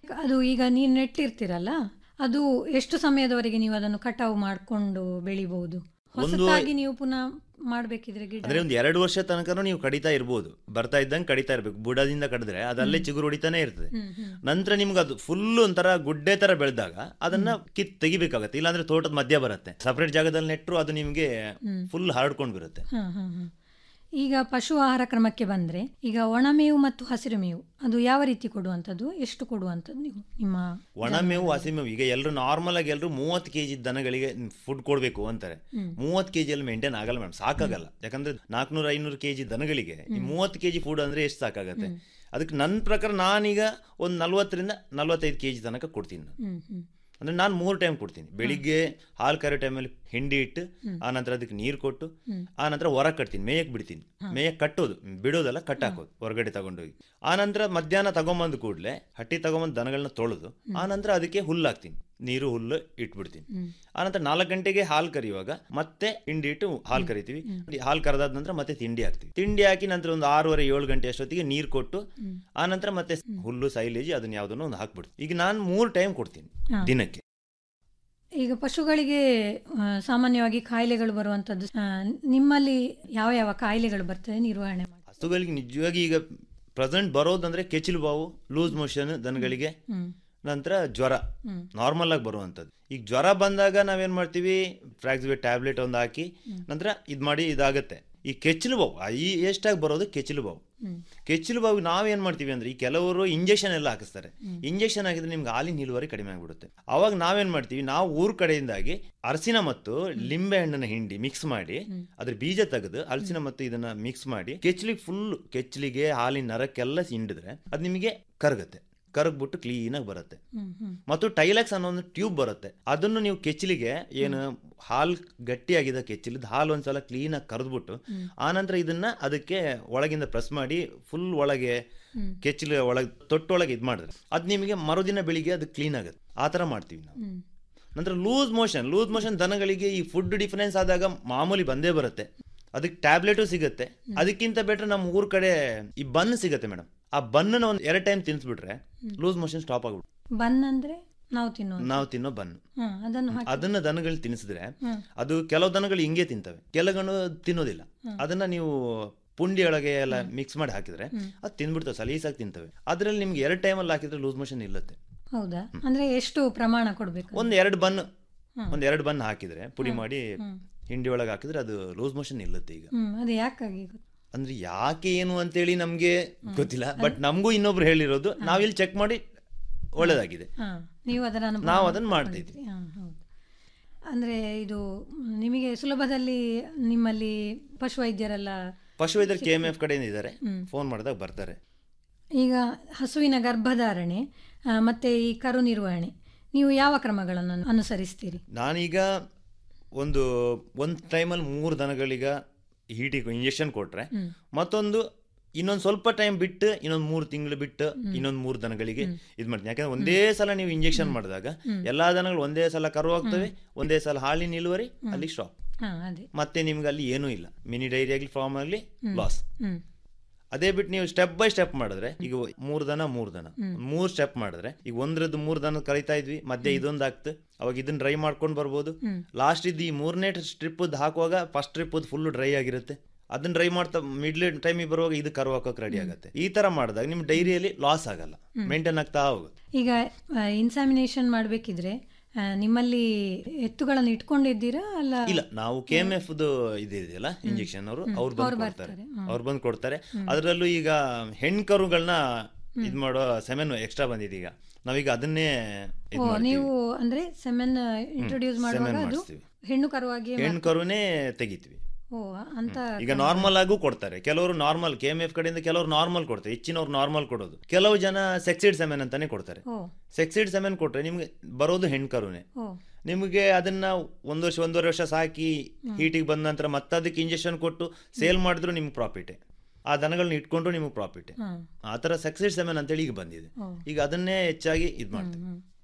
ಅದು ಈಗ ನೀವು ನೆಟ್ಟಿರ್ತೀರಲ್ಲ ಅದು ಎಷ್ಟು ಸಮಯದವರೆಗೆ ನೀವು ಅದನ್ನು ಕಟಾವು ಮಾಡಿಕೊಂಡು ಬೆಳಿಬಹುದು ಹೊಸತಾಗಿ ನೀವು ಪುನಃ ಮಾಡಬೇಕಿದ್ರೆ ಗಿಡ ಅಂದ್ರೆ ಒಂದು ಎರಡು ವರ್ಷ ತನಕನೂ ನೀವು ಕಡಿತಾ ಇರ್ಬೋದು ಬರ್ತಾ ಇದ್ದಂಗೆ ಕಡಿತಾ ಇರ್ಬೇಕು ಬುಡದಿಂದ ಕಡಿದ್ರೆ ಅದಲ್ಲೇ ಚಿಗುರು ಹೊಡಿತಾನೆ ಇರ್ತದೆ ನಂತರ ನಿಮ್ಗೆ ಅದು ಫುಲ್ ಒಂಥರ ಗುಡ್ಡೆ ತರ ಬೆಳೆದಾಗ ಅದನ್ನ ಕಿತ್ ತೆಗಿಬೇಕಾಗತ್ತೆ ಇಲ್ಲಾಂದ್ರೆ ತೋಟದ ಮಧ್ಯ ಬರುತ್ತೆ ಸಪರೇಟ್ ಜಾಗದಲ್ಲಿ ನೆಟ್ಟರು ಅದು ನಿಮ್ಗೆ ಫುಲ್ ಹರಡ್ಕೊಂಡು ಬರುತ್ತೆ ಹ, ಹ, ಹ. ಈಗ ಪಶು ಆಹಾರ ಕ್ರಮಕ್ಕೆ ಬಂದ್ರೆ ಈಗ ಒಣಮೇವು ಮತ್ತು ಹಸಿರು ಮೇವು ಅದು ಯಾವ ರೀತಿ ಕೊಡುವಂಥದ್ದು ಎಷ್ಟು ಕೊಡುವಂಥದ್ದು ನೀವು ನಿಮ್ಮ ಒಣಮೇವು ಹಸಿಮೇವು ಈಗ ಎಲ್ಲರೂ ನಾರ್ಮಲ್ ಆಗಿ ಎಲ್ಲರೂ ಮೂವತ್ತು ಕೆಜಿ ದನಗಳಿಗೆ ಫುಡ್ ಕೊಡಬೇಕು ಅಂತಾರೆ ಮೂವತ್ತು ಕೆಜಿ ಅಲ್ಲಿ ಮೇಂಟೈನ್ ಆಗಲ್ಲ ಮೇಡಮ್ ಸಾಕಾಗಲ್ಲ ಯಾಕಂದ್ರೆ ನಾಲ್ಕುನೂರ ಐನೂರು ಕೆಜಿ ದನಗಳಿಗೆ ಈ ಮೂವತ್ತು ಕೆಜಿ ಫುಡ್ ಅಂದ್ರೆ ಎಷ್ಟು ಸಾಕಾಗತ್ತೆ ಅದಕ್ಕೆ ನನ್ನ ಪ್ರಕಾರ ನಾನೀಗ ಒಂದು ನಲ್ವತ್ತರಿಂದ ನಲ್ವತ್ತೈದು ಕೆಜಿ ತನಕ ಕೊಡ್ತೀನಿ ನಾನು. ಹ್ಮ್ ಹ್ಮ್ ಅಂದ್ರೆ ನಾನು ಮೂರು ಟೈಮ್ ಕೊಡ್ತೀನಿ ಬೆಳಿಗ್ಗೆ ಹಾಲು ಕರೋ ಟೈಮಲ್ಲಿ ಹಿಂಡಿ ಇಟ್ಟು ಆ ನಂತರ ಅದಕ್ಕೆ ನೀರು ಕೊಟ್ಟು ಆ ನಂತರ ಹೊರಗೆ ಕಟ್ತೀನಿ ಮೇಯಕ್ಕೆ ಬಿಡ್ತೀನಿ ಮೇಯಕ್ಕೆ ಕಟ್ಟೋದು ಬಿಡೋದಲ್ಲ ಕಟ್ ಹಾಕೋದು ಹೊರಗಡೆ ತಗೊಂಡೋಗಿ ಆ ನಂತರ ಮಧ್ಯಾಹ್ನ ತಗೊಂಬಂದು ಕೂಡಲೇ ಹಟ್ಟಿ ತಗೊಂಬಂದು ದನಗಳನ್ನ ತೊಳೆದು ಆ ನಂತರ ಅದಕ್ಕೆ ಹುಲ್ಲು ಹಾಕ್ತೀನಿ ನೀರು ಹುಲ್ಲು ಇಟ್ಬಿಡ್ತೀನಿ ಆ ನಂತರ ನಾಲ್ಕು ಗಂಟೆಗೆ ಹಾಲು ಕರಿಯುವಾಗ ಮತ್ತೆ ಹಿಂಡಿ ಇಟ್ಟು ಹಾಲು ಕರಿತೀವಿ ಹಾಲು ಕರೆದಾದ ನಂತರ ಮತ್ತೆ ತಿಂಡಿ ಹಾಕ್ತೀವಿ ತಿಂಡಿ ಹಾಕಿ ನಂತರ ಒಂದು ಆರೂವರೆ ಏಳು ಗಂಟೆ ಅಷ್ಟೊತ್ತಿಗೆ ನೀರು ಕೊಟ್ಟು ಆ ನಂತರ ಮತ್ತೆ ಹುಲ್ಲು ಸೈಲೇಜ್ ಅದನ್ನ ಯಾವುದನ್ನು ಒಂದು ಹಾಕ್ಬಿಡ್ತೀನಿ ಈಗ ನಾನು ಮೂರು ಟೈಮ್ ಕೊಡ್ತೀನಿ ದಿನಕ್ಕೆ ಈಗ ಪಶುಗಳಿಗೆ ಆ, ಸಾಮಾನ್ಯವಾಗಿ ಕಾಯಿಲೆಗಳು ಬರುವಂಥದ್ದು ಆ, ನಿಮ್ಮಲ್ಲಿ ಯಾವ ಯಾವ ಕಾಯಿಲೆಗಳು ಬರ್ತದೆ ನಿರ್ವಹಣೆ ಮಾಡಿ ಹಸುಗಳಿಗೆ ನಿಜವಾಗಿ ಈಗ ಪ್ರೆಸೆಂಟ್ ಬರೋದಂದ್ರೆ ಕೆಚಿಲು ಬಾವು ಲೂಸ್ ಮೋಷನ್ ದನಗಳಿಗೆ ಹ್ಮ್ ನಂತರ ಜ್ವರ ನಾರ್ಮಲ್ ಆಗಿ ಬರುವಂಥದ್ದು ಈಗ ಜ್ವರ ಬಂದಾಗ ನಾವೇನ್ ಮಾಡ್ತೀವಿ ಫ್ರಾಕ್ಸಿವೆ ಟ್ಯಾಬ್ಲೆಟ್ ಒಂದು ಹಾಕಿ ನಂತರ ಇದು ಮಾಡಿ ಇದಾಗತ್ತೆ ಈ ಕೆಚ್ಚಲು ಬಾವು ಆ ಈ ಎಷ್ಟಾಗಿ ಬರೋದು ಕೆಚ್ಚಲು ಬಾವು ಕೆಚ್ಚಲು ಬಾವು ನಾವೇನ್ ಮಾಡ್ತೀವಿ ಅಂದ್ರೆ ಈ ಕೆಲವರು ಇಂಜೆಕ್ಷನ್ ಎಲ್ಲ ಹಾಕಿಸ್ತಾರೆ ಇಂಜೆಕ್ಷನ್ ಹಾಕಿದ್ರೆ ನಿಮ್ಗೆ ಹಾಲಿನ ಇಳುವರಿ ಕಡಿಮೆ ಆಗ್ಬಿಡುತ್ತೆ ಅವಾಗ ನಾವೇನ್ ಮಾಡ್ತೀವಿ ನಾವು ಊರ್ ಕಡೆಯಿಂದಾಗಿ ಅರಸಿನ ಮತ್ತು ಲಿಂಬೆ ಹಣ್ಣನ್ನ ಹಿಂಡಿ ಮಿಕ್ಸ್ ಮಾಡಿ ಅದ್ರ ಬೀಜ ತೆಗೆದು ಹಲಸಿನ ಮತ್ತು ಇದನ್ನ ಮಿಕ್ಸ್ ಮಾಡಿ ಕೆಚ್ಚಲಿಗೆ ಫುಲ್ ಕೆಚ್ಚಲಿಗೆ ಹಾಲಿನ ನರಕ್ಕೆಲ್ಲ ಹಿಂಡಿದ್ರೆ ಅದು ನಿಮಗೆ ಕರಗತ್ತೆ ಕರಗ್ಬಿಟ್ಟು ಕ್ಲೀನಾಗಿ ಬರುತ್ತೆ ಮತ್ತು ಟೈಲೆಕ್ಸ್ ಅನ್ನೋ ಒಂದು ಟ್ಯೂಬ್ ಬರುತ್ತೆ ಅದನ್ನು ನೀವು ಕೆಚ್ಚಲಿಗೆ ಏನು ಹಾಲು ಗಟ್ಟಿಯಾಗಿದೆ ಕೆಚ್ಚಲಿದ್ದು ಹಾಲು ಒಂದ್ಸಲ ಕ್ಲೀನಾಗಿ ಕರೆದ್ಬಿಟ್ಟು ಆನಂತರ ಇದನ್ನ ಅದಕ್ಕೆ ಒಳಗಿಂದ ಪ್ರೆಸ್ ಮಾಡಿ ಫುಲ್ ಒಳಗೆ ಕೆಚ್ಚಲು ಒಳಗೆ ತೊಟ್ಟೊಳಗೆ ಇದು ಮಾಡಿದ್ರೆ ಅದು ನಿಮಗೆ ಮರುದಿನ ಬೆಳಿಗ್ಗೆ ಅದು ಕ್ಲೀನ್ ಆಗುತ್ತೆ ಆ ಥರ ಮಾಡ್ತೀವಿ ನಾವು ನಂತರ ಲೂಸ್ ಮೋಷನ್ ಲೂಸ್ ಮೋಷನ್ ದನಗಳಿಗೆ ಈ ಫುಡ್ ಡಿಫರೆನ್ಸ್ ಆದಾಗ ಮಾಮೂಲಿ ಬಂದೇ ಬರುತ್ತೆ ಅದಕ್ಕೆ ಟ್ಯಾಬ್ಲೆಟು ಸಿಗುತ್ತೆ ಅದಕ್ಕಿಂತ ಬೆಟ್ರ್ ನಮ್ಮ ಊರ್ ಕಡೆ ಈ ಬನ್ ಸಿಗುತ್ತೆ ಮೇಡಮ್ ಆ ಬನ್ನ ಒಂದು ಎರಡು ಟೈಮ್ ತಿನ್ಸ್ಬಿಟ್ರೆ ಲೂಸ್ ಮೋಷನ್ ಸ್ಟಾಪ್ ಆಗ್ಬಿಡುತ್ತೆ ಬನ್ ಅಂದ್ರೆ ನಾವು ತಿನ್ನೋದು ನಾವು ತಿನ್ನೋ ಬನ್ ಹ್ಮ್ ಅದನ್ನು ಹಾಕಿ ಅದನ್ನ ದನಗಳು ತಿನ್ಸಿದ್ರೆ ಅದು ಕೆಲವು ದನಗಳು ಹಿಂಗೆ ತಿಂತವೆ ಕೆಲವು ತಿನ್ನೋದಿಲ್ಲ ಅದನ್ನ ನೀವು ಪುಂಡಿ ಒಳಗೆ ಎಲ್ಲ ಮಿಕ್ಸ್ ಮಾಡಿ ಹಾಕಿದ್ರೆ ಅದು ತಿಂದ್ಬಿಡ್ತವೆ ಸಲೀಸಾಗಿ ತಿಂತವೆ ಅದ್ರಲ್ಲಿ ನಿಮ್ಗೆ ಎರಡು ಟೈಮಲ್ಲಿ ಹಾಕಿದ್ರೆ ಲೂಸ್ ಮೋಷನ್ ಇಲ್ಲತ್ತೆ ಹೌದಾ ಅಂದ್ರೆ ಎಷ್ಟು ಪ್ರಮಾಣ ಕೊಡ್ಬೇಕು ಒಂದ್ ಎರಡು ಬನ್ ಒಂದ್ ಎರಡು ಬನ್ ಹಾಕಿದ್ರೆ ಪುಡಿ ಮಾಡಿ ಹಿಂಡಿ ಒಳಗೆ ಹಾಕಿದ್ರೆ ಅದು ಲೂಸ್ ಮೋಷನ್ ನಿಲ್ಲುತ್ತೆ ಈಗ ಹ್ಮ್ ಅದು ಯಾಕಾಗಿ ಗೊತ್ತು ಅಂದ್ರೆ ಯಾಕೆ ಏನು ಅಂತೇಳಿ ನಮ್ಗೆ ಗೊತ್ತಿಲ್ಲ ಬಟ್ ನಮಗೂ ಇನ್ನೊಬ್ರು ಹೇಳಿರೋದು ನಾವಿಲ್ಲಿ ಚೆಕ್ ಮಾಡಿ ಒಳ್ಳೇದಾಗಿದೆ ಹಾ ನೀವು ಅದರ ಅನುಭವ ನಾವು ಅದನ್ನ ಮಾಡ್ತಾ ಇದ್ವಿ ಹಾ, ಹೌದು ಅಂದ್ರೆ ಇದು ಮ್, ನಿಮಗೆ ಸುಲಭದಲ್ಲಿ ನಿಮ್ಮಲ್ಲಿ ಪಶುವೈದ್ಯರೆಲ್ಲ ಪಶುವೈದ್ಯರು ಕೆ ಎಮ್ ಎಫ್ ಕಡೆಯಿಂದ ಇದ್ದಾರೆ ಫೋನ್ ಮಾಡಿದಾಗ ಬರ್ತಾರೆ ಈಗ ಹಸುವಿನ ಗರ್ಭಧಾರಣೆ ಆ, ಮತ್ತೆ ಈ ಕರು ನಿರ್ವಹಣೆ ನೀವು ಯಾವ ಕ್ರಮಗಳನ್ನು ಅನುಸರಿಸ್ತೀರಿ ನಾನೀಗ ಒಂದು ಒಂದು ಟೈಮಲ್ಲಿ ಮೂರು ದನಗಳೀಗ ಹೀಟಿಗೆ ಇಂಜೆಕ್ಷನ್ ಕೊಟ್ರೆ ಮತ್ತೊಂದು ಇನ್ನೊಂದು ಸ್ವಲ್ಪ ಟೈಮ್ ಬಿಟ್ಟು ಇನ್ನೊಂದು ಮೂರು ತಿಂಗಳು ಬಿಟ್ಟು ಇನ್ನೊಂದು ಮೂರು ದನಗಳಿಗೆ ಇದು ಮಾಡ್ತೀನಿ ಯಾಕಂದ್ರೆ ಒಂದೇ ಸಲ ನೀವು ಇಂಜೆಕ್ಷನ್ ಮಾಡಿದಾಗ ಎಲ್ಲಾ ದನಗಳು ಒಂದೇ ಸಲ ಕರು ಆಗ್ತವೆ ಒಂದೇ ಸಲ ಹಾಲಿನ ಇಳುವರಿ ಅಲ್ಲಿ ಸ್ಟಾಪ್ ಹಾ ಅದೇ ಮತ್ತೆ ನಿಮ್ಗೆ ಅಲ್ಲಿ ಏನೂ ಇಲ್ಲ ಮಿನಿ ಡೈರಿ ಆಗಲಿ ಫಾರ್ಮ್ ಆಗಲಿ ಲಾಸ್ ಹ್ಮ್ ಅದೇ ಬಿಟ್ಟು ನೀವು ಸ್ಟೆಪ್ ಬೈ ಸ್ಟೆಪ್ ಮಾಡಿದ್ರೆ ಈಗ ಮೂರ್ ದನ ಮೂರ್ ದನ ಮೂರ್ ಸ್ಟೆಪ್ ಮಾಡಿದ್ರೆ ಈಗ ಒಂದ್ರದ್ದು ಮೂರ್ ದನ ಕರಿತಾ ಇದ್ವಿ ಮಧ್ಯೆ ಇದೊಂದು ಆಗ್ತು ಅವಾಗ ಇದನ್ನ ಡ್ರೈ ಮಾಡ್ಕೊಂಡು ಬರ್ಬೋದು ಲಾಸ್ಟ್ ಇದ್ದು ಈ ಮೂರನೇ ಸ್ಟ್ರಿಪ್ ಹಾಕುವಾಗ ಫಸ್ಟ್ ಟ್ರಿಪ್ ಫುಲ್ ಡ್ರೈ ಆಗಿರುತ್ತೆ ಅದನ್ನ ಡ್ರೈ ಮಾಡ್ತಾ ಮಿಡ್ಲ್ ಟೈಮಿಗೆ ಬರುವಾಗ ಇದು ಕರು ಹಾಕೋಕೆ ರೆಡಿ ಆಗುತ್ತೆ ಈ ತರ ಮಾಡಿದಾಗ ನಿಮ್ ಡೈರಿಯಲ್ಲಿ ಲಾಸ್ ಆಗಲ್ಲ ಮೇಂಟೈನ್ ಆಗ್ತಾ ಹೋಗುತ್ತೆ ಈಗ ಇನ್ಸಾಮಿನೇಷನ್ ಮಾಡಬೇಕಿದ್ರೆ ನಿಮ್ಮಲ್ಲಿ ಎತ್ತುಗಳನ್ನು ಇಟ್ಕೊಂಡಿದ್ದೀರಾ ಅಲ್ಲ ಇಲ್ಲ ನಾವು ಕೆ ಎಂ ಎಫ್ ಇದೆಯಲ್ಲ ಇಂಜೆಕ್ಷನ್ ಅವರು ಅವ್ರು ಬಂದು ಕೊಡ್ತಾರೆ ಅವ್ರು ಬಂದು ಕೊಡ್ತಾರೆ ಅದರಲ್ಲೂ ಈಗ ಹೆಣ್ಕರುಗಳನ್ನ ಇದ್ ಮಾಡೋ ಸೆಮೆನ್ ಎಕ್ಸ್ಟ್ರಾ ಬಂದಿದೆ ಈಗ ನಾವೀಗ ಅದನ್ನೇ ಇದ್ ಓ ಮಾಡ್ತೀವಿ ನೀವು ಅಂದ್ರೆ ಸೆಮೆನ್ ಇಂಟ್ರೊಡ್ಯೂಸ್ ಮಾಡುವಾಗ semen ಅದು ಮಾಡಿಸ್ತೀವಿ. ಹೆಣ್ಣು ಕರುವಾಗಿ ಹೆಣ್ಕರುನೇ ತೆಗಿತೀವಿ ಓ ಅಂತ ಈಗ ನಾರ್ಮಲ್ ಆಗೂ ಕೊಡ್ತಾರೆ ಕೆಲವರು ನಾರ್ಮಲ್ ಕೆ ಎಂ ಎಫ್ ಕಡೆಯಿಂದ ಕೆಲವರು ನಾರ್ಮಲ್ ಕೊಡ್ತಾರೆ ಹೆಚ್ಚಿನವ್ರು ನಾರ್ಮಲ್ ಕೊಡೋದು ಕೆಲವು ಜನ ಸೆಕ್ಸಿಡ್ ಸೆಮೆನ್ ಅಂತಾನೆ ಕೊಡ್ತಾರೆ ಓ ಸೆಕ್ಸಿಡ್ ಸೆಮೆನ್ ಕೊಟ್ರೆ ನಿಮ್ಗೆ ಬರೋದು ಹೆಣ್ಕರುನೇ ಓ ನಿಮಗೆ ಅದನ್ನ ಒಂದು ವರ್ಷ ಒಂದೂವರೆ ವರ್ಷ ಸಾಕಿ ಹೀಟಿಗೆ ಬಂದ ನಂತರ ಮತ್ತೆ ಅದಕ್ಕೆ ಇಂಜೆಕ್ಷನ್ ಕೊಟ್ಟು ಸೇಲ್ ಮಾಡಿದ್ರು ನಿಮ್ಗೆ ಪ್ರಾಫಿಟ್ ಆ ದನಗಳನ್ನ ಇಟ್ಕೊಂಡ್ರು ನಿಮ್ಗೆ ಪ್ರಾಫಿಟ್ ಹಾ ಆ ಥರ ಸಕ್ಸೆಸ್ ಸೆಮೆನ್ ಅಂತೇಳಿ ಈಗ ಬಂದಿದೆ ಓ. ಈಗ ಅದನ್ನೇ ಹೆಚ್ಚಾಗಿ ಇದು ಮಾಡ್ತೀವಿ ಹ್ಮ್.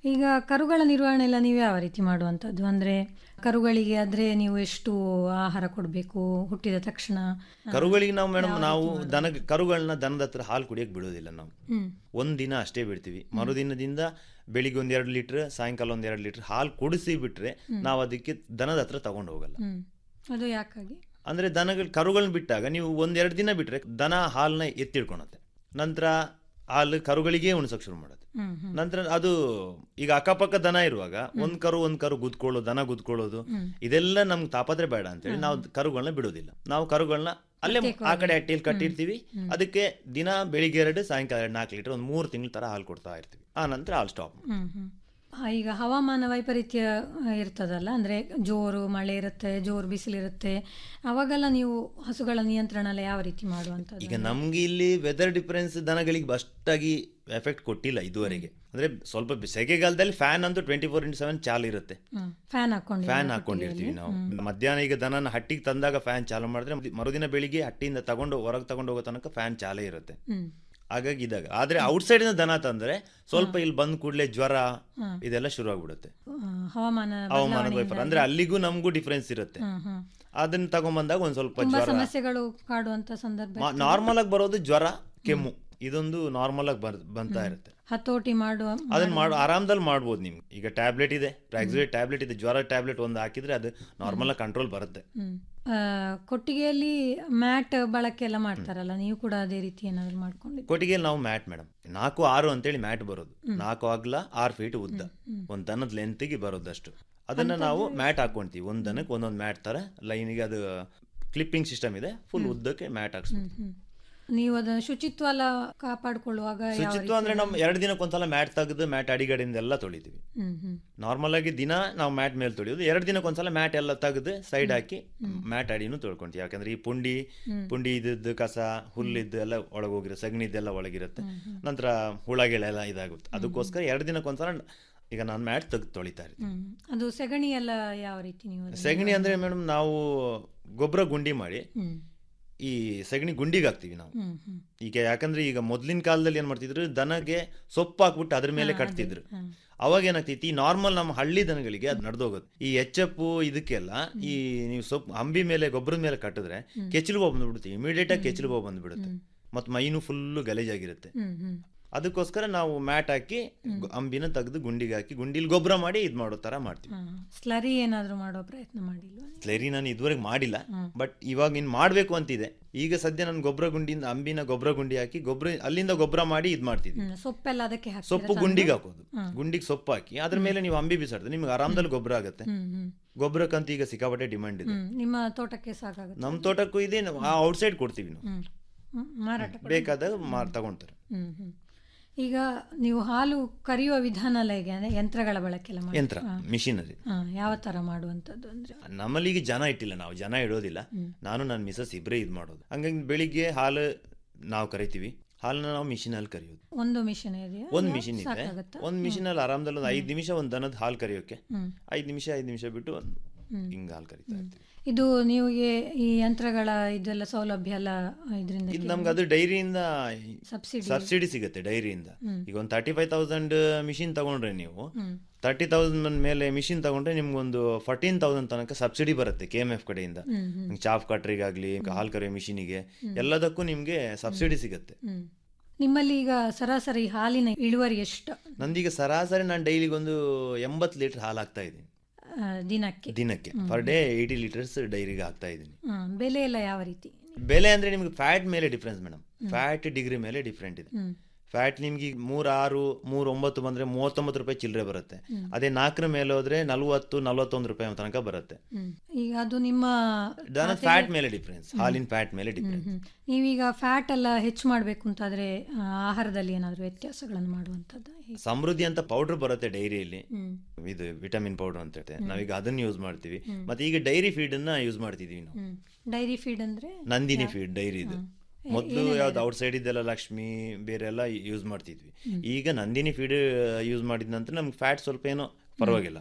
ಈಗ ಕರುಗಳ ನಿರ್ವಹಣೆ ಎಲ್ಲ ನೀವು ಯಾವ ರೀತಿ ಮಾಡುವಂಥದ್ದು ಅಂದರೆ ಕರುಗಳಿಗೆ ಆದರೆ ನೀವು ಎಷ್ಟು ಆಹಾರ ಕೊಡಬೇಕು ಹುಟ್ಟಿದ ತಕ್ಷಣ ಕರುಗಳಿಗೆ ನಾವು ಮೇಡಮ್ ನಾವು ದನ ಕರುಗಳನ್ನ ದನದ ಹತ್ರ ಹಾಲು ಕುಡಿಯಕ್ಕೆ ಬಿಡೋದಿಲ್ಲ ನಾವು ಹ್ಮ್. ಒಂದ್ ದಿನ ಅಷ್ಟೇ ಬಿಡ್ತೀವಿ ಮರುದಿನದಿಂದ ಬೆಳಿಗ್ಗೆ ಒಂದ್ ಎರಡು ಲೀಟರ್ ಸಾಯಂಕಾಲ ಒಂದ್ ಎರಡು ಲೀಟರ್ ಹಾಲು ಕುಡಿಸಿ ಬಿಟ್ರೆ ನಾವು ಅದಕ್ಕೆ ದನದ ಹತ್ರ ತಗೊಂಡು ಹೋಗಲ್ಲ ಹ್ಮ್ ಅದು ಯಾಕಾಗಿ ಅಂದ್ರೆ ದನಗಳು ಕರುಗಳನ್ನ ಬಿಟ್ಟಾಗ ನೀವು ಒಂದೆರಡು ದಿನ ಬಿಟ್ರೆ ದನ ಹಾಲನ್ನ ಎತ್ತಿಡ್ಕೊಳತ್ತೆ ನಂತರ ಹಾಲು ಕರುಗಳಿಗೇ ಉಣಿಸೋಕೆ ಶುರು ಮಾಡುತ್ತೆ ಹ್ಮ್ ಹ್ಮ್ ನಂತರ ಅದು ಈಗ ಅಕ್ಕಪಕ್ಕ ದನ ಇರುವಾಗ ಒಂದ್ ಕರು ಒಂದ್ ಕರು ಗುದ್ಕೊಳ್ಳೋದು ದನ ಗುದ್ಕೊಳ್ಳೋದು ಇದೆಲ್ಲ ನಮ್ಗೆ ತಾಪತ್ರೆ ಬೇಡ ಅಂತೇಳಿ ನಾವು ಕರುಗಳನ್ನ ಬಿಡೋದಿಲ್ಲ ನಾವು ಕರುಗಳನ್ನ ಅಲ್ಲೇ ಆ ಕಡೆ ಅಟ್ಟಿಯಲ್ಲಿ ಕಟ್ಟಿರ್ತೀವಿ ಅದಕ್ಕೆ ದಿನ ಬೆಳಿಗ್ಗೆ ಎರಡು ಸಾಯಂಕಾಲ ಎರಡು ನಾಲ್ಕು ಲೀಟರ್ ಒಂದು ಮೂರು ತಿಂಗಳ ತರ ಹಾಲು ಕೊಡ್ತಾ ಇರ್ತೀವಿ ಆ ನಂತರ ಹಾಲು ಸ್ಟಾಪ್ ಹ್ಮ್ ಹ್ಮ್ ಆ, ಈಗ ಹವಾಮಾನ ವೈಪರೀತ್ಯ ಆ, ಇರ್ತದಲ್ಲ ಅಂದರೆ ಜೋರು ಮಳೆ ಇರುತ್ತೆ ಜೋರು ಬಿಸಿಲಿರುತ್ತೆ ಅವಾಗೆಲ್ಲ ನೀವು ಹಸುಗಳ ನಿಯಂತ್ರಣ ಎಲ್ಲ ಯಾವ ರೀತಿ ಮಾಡುವಂಥದ್ದು ಈಗ ನಮ್ಗೆ ಇಲ್ಲಿ ವೆದರ್ ಡಿಫರೆನ್ಸ್ ದನಗಳಿಗೆ ಅಷ್ಟಾಗಿ ಎಫೆಕ್ಟ್ ಕೊಟ್ಟಿಲ್ಲ ಇದುವರೆಗೆ ಅಂದ್ರೆ ಸ್ವಲ್ಪ ಬಿ- ಸೆಕೆಗಾಲದಲ್ಲಿ ಫ್ಯಾನ್ ಅಂತೂ ಟ್ವೆಂಟಿ ಫೋರ್ ಇಂಟು ಸೆವೆನ್ ಚಾಲು ಇರುತ್ತೆ ಫ್ಯಾನ್ ಹಾಕೊಂಡು ಫ್ಯಾನ್ ಹಾಕೊಂಡಿರ್ತೀವಿ ನಾವು ಮಧ್ಯಾಹ್ನ ಈಗ ದನನ ಹಟ್ಟಿಗೆ ತಂದಾಗ ಫ್ಯಾನ್ ಚಾಲು ಮಾಡಿದ್ರೆ ಮರುದಿನ ಬೆಳಿಗ್ಗೆ ಹಟ್ಟಿಯಿಂದ ತಗೊಂಡು ಹೊರಗೆ ತಗೊಂಡು ಹೋಗೋ ತನಕ ಫ್ಯಾನ್ ಚಾಲೇ ಇರುತ್ತೆ ಹ್ಮ್ ಹಾಗಾಗಿ ಇದಾಗ ಆದ್ರೆ ಔಟ್ಸೈಡ್ ಇಂದ ದನ ತಂದ್ರೆ ಸ್ವಲ್ಪ ಇಲ್ಲಿ ಬಂದ ಕೂಡಲೇ ಜ್ವರ ಇದೆಲ್ಲ ಶುರು ಆಗ್ಬಿಡುತ್ತೆ ಆ, ಹವಾಮಾನ ಹವಾಮಾನ ಬದಲಾವಣೆಯಿಂದ- ವೈಪರ ಅಂದ್ರೆ ಅಲ್ಲಿಗೂ ನಮಗೂ ಡಿಫ್ರೆನ್ಸ್ ಇರುತ್ತೆ ಹ್ಮ್ ಹ್ಮ್ ಅದನ್ನ ತಗೊಂಬಂದಾಗ ಒಂದ್ ಸ್ವಲ್ಪ ತುಂಬಾ ಜ್ವರ ಸಮಸ್ಯೆಗಳು ಕಾಡುವಂತ ಸಂದರ್ಭ ನಾರ್ಮಲ್ ಆಗಿ ಬರೋದು ಜ್ವರ ಕೆಮ್ಮು ಇದೊಂದು ನಾರ್ಮಲ್ ಆಗಿ ಬರ್ ಬಂತಾ ಇರುತ್ತೆ ಹತೋಟಿ ಮಾಡುವ ಅದನ್ನ ಮಾಡು ಆರಾಮದಲ್ಲಿ ಮಾಡ್ಬೋದು ನಿಮ್ಗೆ ಈಗ ಟ್ಯಾಬ್ಲೆಟ್ ಇದೆ ಪ್ರಾಕ್ಸಿಲೇಟ್ ಟ್ಯಾಬ್ಲೆಟ್ ಇದೆ ಜ್ವರ ಟ್ಯಾಬ್ಲೆಟ್ ಒಂದು ಹಾಕಿದ್ರೆ ಅದು ನಾರ್ಮಲ್ ಆಗಿ ಕಂಟ್ರೋಲ್ ಬರುತ್ತೆ ಹ್ಮ್ ಆ, ಕೊಟ್ಟಿಗೆಯಲ್ಲಿ ಮ್ಯಾಟ್ ಬಳಕೆ ಎಲ್ಲ ಮಾಡ್ತಾರಲ್ಲ ನೀವು ಕೂಡ ಅದೇ ರೀತಿ ಏನಾದ್ರು ಮಾಡ್ಕೊಂಡಿದ್ದೀರಿ ಕೊಟ್ಟಿಗೆಯಲ್ಲಿ ನಾವು ಮ್ಯಾಟ್ ಮೇಡಮ್ ನಾಲ್ಕು ಆರು ಅಂತೇಳಿ ಮ್ಯಾಟ್ ಬರೋದು ನಾಲ್ಕು ಅಗ್ಲ ಆರು ಫೀಟ್ ಉದ್ದ ಒಂದ್ ದನದ ಲೆಂತ್ಗೆ ಬರೋದಷ್ಟು ಅದನ್ನ ನಾವು ಮ್ಯಾಟ್ ಹಾಕೊಂತೀವಿ ಒಂದ್ ದನಕ್ಕೆ ಒಂದೊಂದು ಮ್ಯಾಟ್ ತರ ಲೈನಿಗೆ ಅದು ಕ್ಲಿಪ್ಪಿಂಗ್ ಸಿಸ್ಟಮ್ ಇದೆ ಫುಲ್ ಉದ್ದಕ್ಕೆ ಮ್ಯಾಟ್ ಹಾಕ್ಸ್ಬೋದು ಹ್ಮ್ ನೀವು ಅದನ್ನ ಶುಚಿತ್ವ ಎಲ್ಲ ಕಾಪಾಡ್ಕೊಳ್ಳುವಾಗ ಯಾವ ಶುಚಿತ್ವ ಅಂದ್ರೆ ನಮ್ಮ ಎರಡು ದಿನಕ್ಕೊಂದ್ಸಲ ಮ್ಯಾಟ್ ತೆಗೆದು ಮ್ಯಾಟ್ ಅಡಿಗಡೆಯಿಂದ ಎಲ್ಲ ತೊಳಿತೀವಿ ಹ್ಮ್ ಹ್ಮ್ ನಾರ್ಮಲ್ ಆಗಿ ದಿನ ನಾವು ಮ್ಯಾಟ್ ಮೇಲೆ ತೊಳೆಯೋದು ಎರಡು ದಿನಕ್ಕೊಂದ್ಸಲ ಮ್ಯಾಟ್ ಎಲ್ಲ ತೆಗೆದು ಸೈಡ್ ಹಾಕಿ ಮ್ಯಾಟ್ ಅಡಿನೂ ತೊಳ್ಕೊಂತೀವಿ ಯಾಕಂದ್ರೆ ಈ ಪುಂಡಿ ಪುಂಡಿ ಇದ್ದದ್ದು ಕಸ ಹುಲ್ಲಿದ್ದು ಎಲ್ಲ ಒಳಗೋಗಿರುತ್ತೆ ಸಗಣಿದ್ದೆಲ್ಲ ಒಳಗಿರುತ್ತೆ ನಂತರ ಹುಳಗಿಳ ಎಲ್ಲ ಇದಾಗುತ್ತೆ ಅದಕ್ಕೋಸ್ಕರ ಎರಡು ದಿನಕ್ಕೊಂದ್ಸಲ ಈಗ ನಾನು ಮ್ಯಾಟ್ ತೆಗೆದು ತೊಳಿತಾ ಇರ್ತೀನಿ ಹ್ಮ್ ಅದು ಸೆಗಣಿ ಎಲ್ಲ ಯಾವ ರೀತಿ ನೀವು ಅದನ್ನ- ಸಗಣಿ ಅಂದ್ರೆ ಮೇಡಮ್ ನಾವು ಗೊಬ್ಬರ ಗುಂಡಿ ಮಾಡಿ ಹ್ಮ್ ಈ ಸಗಣಿ ಗುಂಡಿಗೆ ಹಾಕ್ತೀವಿ ನಾವು ಹ್ಮ್ ಹ್ಮ್ ಈಗ ಯಾಕಂದ್ರೆ ಈಗ ಮೊದ್ಲಿನ ಕಾಲದಲ್ಲಿ ಏನ್ ಮಾಡ್ತಿದ್ರು ದನಗೆ ಸೊಪ್ಪು ಹಾಕ್ಬಿಟ್ಟು ಅದ್ರ ಮೇಲೆ ಕಟ್ತಿದ್ರು ಅವಾಗ ಏನಾಗ್ತೈತಿ ಈ ನಾರ್ಮಲ್ ನಮ್ಮ ಹಳ್ಳಿ ದನಗಳಿಗೆ ಅದು ನಡೆದೋಗುತ್ತೆ ಈ ಎಚ್ಚಪ್ಪು ಇದಕ್ಕೆಲ್ಲ ಈ ನೀವು ಸೊಪ್ಪು ಅಂಬಿ ಮೇಲೆ ಗೊಬ್ಬರದ ಮೇಲೆ ಕಟ್ಟಿದ್ರೆ ಕೆಚ್ಚಲು ಬಾವು ಬಂದ್ಬಿಡುತ್ತೆ ಇಮಿಡಿಯೇಟ್ ಆಗಿ ಕೆಚ್ಚಲು ಬಾವು ಬಂದ್ಬಿಡುತ್ತೆ ಮತ್ತು ಮೈನು ಫುಲ್ಲು ಗಲೀಜಾಗಿರುತ್ತೆ ಹ್ಮ್ ಹ್ಮ್ ಅದಕ್ಕೋಸ್ಕರ ನಾವು ಮ್ಯಾಟ್ ಹಾಕಿ ಗೊ- ಅಂಬಿನ ತೆಗೆದು ಗುಂಡಿಗೆ ಹಾಕಿ ಗುಂಡಿಲಿ ಗೊಬ್ಬರ ಮಾಡಿ ಇದು ಮಾಡೋ ತರ ಮಾಡ್ತೀವಿ ಹಾ. ಸ್ಲರಿ ಏನಾದ್ರು ಮಾಡೋ ಪ್ರಯತ್ನ ಮಾಡಿಲ್ವಾ ಸ್ಲೇರಿ ನಾನು ಇದುವರೆಗೆ ಮಾಡಿಲ್ಲ ಬಟ್ ಇವಾಗ ಇನ್ ಮಾಡ್ಬೇಕು ಅಂತಿದೆ ಈಗ ಸದ್ಯ ನಾನು ಗೊಬ್ಬರ ಗುಂಡಿಯಿಂದ ಅಂಬಿನ ಗೊಬ್ಬರ ಗುಂಡಿ ಹಾಕಿ ಗೊಬ್ಬರ ಅಲ್ಲಿಂದ ಗೊಬ್ಬರ ಮಾಡಿ ಇದು ಮಾಡ್ತಿದ್ವಿ ಹ್ಮ್ ಸೊಪ್ಪೆಲ್ಲ ಅದಕ್ಕೆ ಹಾಕ್ತೀರಾ ಸೊಪ್ಪು ತಂದು? ಗುಂಡಿಗೆ ಹಾಕೋದು ಗುಂಡಿಗೆ ಸೊಪ್ಪು ಹಾಕಿ ಅದ್ರ ಮೇಲೆ ನೀವು ಅಂಬಿ ಬಿಸಾಡಿದ್ರೆ ನಿಮ್ಗೆ ಆರಾಮದಲ್ಲಿ ಗೊಬ್ಬರ ಆಗುತ್ತೆ ಹ್ಮ್ ಹ್ಮ್ ಗೊಬ್ಬರಕ್ಕಂತ ಈಗ ಸಿಕ್ಕಾಪಟ್ಟೆ ಡಿಮಾಂಡ್ ಇದೆ ಹ್ಮ್ ನಿಮ್ಮ ತೋಟಕ್ಕೆ ಸಾಕಾಗುತ್ತೆ ನಮ್ಮ ತೋಟಕ್ಕೂ ಇದೆ ನಾವು ಔಟ್ಸೈಡ್ ಕೊಡ್ತೀವಿ ನಾವು ಹ್ಮ್ ಹ್ಮ್ ಮಾರಾಟ ಕೂಡ ಬೇಕಾದಾಗ ಮಾರ್ ತಗೊಂತಾರೆ ಹ್ಮ್ ಹ್ಮ್ ಈಗ ನೀವು ಹಾಲು ಕರೆಯುವ ವಿಧಾನ ಎಲ್ಲ ಹೇಗೆ ಅಂದ್ರೆ ಯಂತ್ರಗಳ ಬಳಕೆ ಎಲ್ಲ ಮಾಡಿ ಯಂತ್ರ ಮಿಷಿನರಿ ಹಾ, ಯಾವ ತರ ಮಾಡುವಂತದ್ದು ಅಂದ್ರೆ ನಮ್ಮಲ್ಲಿ ಈಗ ಜನ ಇಟ್ಟಿಲ್ಲ ನಾವು ಜನ ಇಡೋದಿಲ್ಲ ನಾನು ನನ್ನ ಮಿಸಸ್ ಇಬ್ಬರೇ ಇದು ಮಾಡೋದು ಹಂಗಾಗಿ ಬೆಳಿಗ್ಗೆ ಹಾಲು ನಾವು ಕರಿತೀವಿ ಹಾಲನ್ನ ನಾವು ಮಿಷಿನಲ್ಲಿ ಕರಿಯೋದು ಒಂದು ಮಿಷನ್ ಇದೆಯಾ ಒಂದು ಮಿಷಿನ್ ಇದೆ ಸಾಕಾಗತ್ತಾ? ಒಂದು ಮಿಷಿನಲ್ಲಿ ಆರಾಮದಲ್ಲಿ ಒಂದು ಐದು ನಿಮಿಷ ಒಂದು ದನದ ಹಾಲು ಕರಿಯೋಕೆ ಹ್ಮ್. ಐದು ನಿಮಿಷ ಐದು ನಿಮಿಷ ಬಿಟ್ಟು ಒಂದು ಹಿಂಗೆ ಹಾಲು ಕರಿತಾ ಇರ್ತೀವಿ ಇದು ನೀವಿಗೆ ಈ ಯಂತ್ರಗಳ ಇದೆಲ್ಲ ಸೌಲಭ್ಯ ಎಲ್ಲ ಇದರಿಂದ ಇದು ನಮ್ಗೆ ಅದು ಡೈರಿಯಿಂದ ಸಬ್ಸಿಡಿ ಸಬ್ಸಿಡಿ ಸಿಗುತ್ತೆ ಡೈರಿಯಿಂದ ಈಗ ಒಂದು ತರ್ಟಿ ಫೈವ್ ತೌಸಂಡ್ ಮಿಷಿನ್ ತಗೊಂಡ್ರೆ ನೀವು ತರ್ಟಿ ತೌಸಂಡ್ ಮೇಲೆ ಮಿಷಿನ್ ತಗೊಂಡ್ರೆ ನಿಮ್ಗೊಂದು ಫೋರ್ಟೀನ್ ತೌಸಂಡ್ ತನಕ ಸಬ್ಸಿಡಿ ಬರುತ್ತೆ ಕೆ ಎಮ್ ಎಫ್ ಕಡೆಯಿಂದ ನಿಮ್ಗೆ ಚಾಫ್ ಕಟ್ರಿಗಾಗ್ಲಿ ಹಾಲ್ ಕರಿಯೋ ಮಿಷಿನಿಗೆ ಎಲ್ಲದಕ್ಕೂ ನಿಮ್ಗೆ ಸಬ್ಸಿಡಿ ಸಿಗುತ್ತೆ ಹ್ಮ್ ನಿಮ್ಮಲ್ಲಿ ಈಗ ಸರಾಸರಿ ಹಾಲಿನ ಇಳುವರಿ ಎಷ್ಟು ನಂದೀಗ ಸರಾಸರಿ ನಾನು ಡೈಲಿಗೆ ಒಂದು ಎಂಬತ್ತು ಲೀಟರ್ ಹಾಲು ಹಾಕ್ತಾ ಇದ್ದೀನಿ ಆ, ದಿನಕ್ಕೆ ದಿನಕ್ಕೆ ಪರ್ ಡೇ ಏಯ್ಟಿ ಲೀಟರ್ಸ್ ಡೈರಿಗೆ ಹಾಕ್ತಾ ಇದ್ದೀನಿ ಹ್ಮ್ ಬೆಲೆ ಎಲ್ಲ ಯಾವ ರೀತಿ ಬೆಲೆ ಅಂದ್ರೆ ನಿಮ್ಗೆ ಫ್ಯಾಟ್ ಮೇಲೆ ಡಿಫ್ರೆನ್ಸ್ ಮೇಡಮ್ ಫ್ಯಾಟ್ ಡಿಗ್ರಿ ಮೇಲೆ ಡಿಫ್ರೆಂಟ್ ಇದೆ ಹ್ಮ್ ಫ್ಯಾಟ್ ನಿಮ್ಗೆ ಮೂರ್ ಆರು ಮೂರ್ ಒಂಬತ್ತು ಬಂದ್ರೆ ಮೂವತ್ತೊಂಬತ್ತು ರೂಪಾಯಿ ಚಿಲ್ಲರೆ ಬರುತ್ತೆ ಅದೇ ನಾಲ್ಕರ ಮೇಲೆ ಹೋದ್ರೆ ನಲ್ವತ್ತು ನಲ್ವತ್ತೊಂದು ರೂಪಾಯಿ ತನಕ ಬರುತ್ತೆ ಹ್ಮ್ ಈಗ ಅದು ನಿಮ್ಮ ದನ ಫ್ಯಾಟ್ ಮೇಲೆ ಡಿಫ್ರೆನ್ಸ್ ಹಾಲಿನ ಫ್ಯಾಟ್ ಮೇಲೆ ಡಿಫ್ರೆನ್ಸ್ ಹ್ಮ್. ನೀವೀಗ ಫ್ಯಾಟ್ ಎಲ್ಲ ಹೆಚ್ಚು ಮಾಡಬೇಕು ಅಂತಾದ್ರೆ ಆ, ಆಹಾರದಲ್ಲಿ ಏನಾದರೂ ವ್ಯತ್ಯಾಸಗಳನ್ನು ಮಾಡುವಂಥದ್ದು ಹೇಗೆ? ಸಮೃದ್ಧಿ ಅಂತ ಪೌಡರ್ ಬರುತ್ತೆ ಡೈರಿಯಲ್ಲಿ ಹ್ಮ್ ಇದು ವಿಟಮಿನ್ ಪೌಡರ್ ಅಂತ ಹೇಳ್ತೇವೆ ನಾವೀಗ ಅದನ್ನ ಯೂಸ್ ಮಾಡ್ತೀವಿ ಮತ್ತೆ ಈಗ ಡೈರಿ ಫೀಡ್ ಅನ್ನ ಯೂಸ್ ಮಾಡ್ತಿದೀವಿ ನಾವು ಹ್ಮ್ ಡೈರಿ ಫೀಡ್ ಅಂದ್ರೆ ನಂದಿನಿ ಫೀಡ್ ಡೈರಿ ಇದು ಮೊದಲು ಯಾವ್ದು ಔಟ್ ಸೈಡ್ ಇದೆಲ್ಲ ಲಕ್ಷ್ಮಿ ಬೇರೆ ಎಲ್ಲ ಯೂಸ್ ಮಾಡ್ತಿದ್ವಿ ಈಗ ನಂದಿನಿ ಫೀಡ್ ಯೂಸ್ ಮಾಡಿದ ನಂತರ ನಮ್ಗೆ ಫ್ಯಾಟ್ ಸ್ವಲ್ಪ ಏನೋ ಪರವಾಗಿಲ್ಲ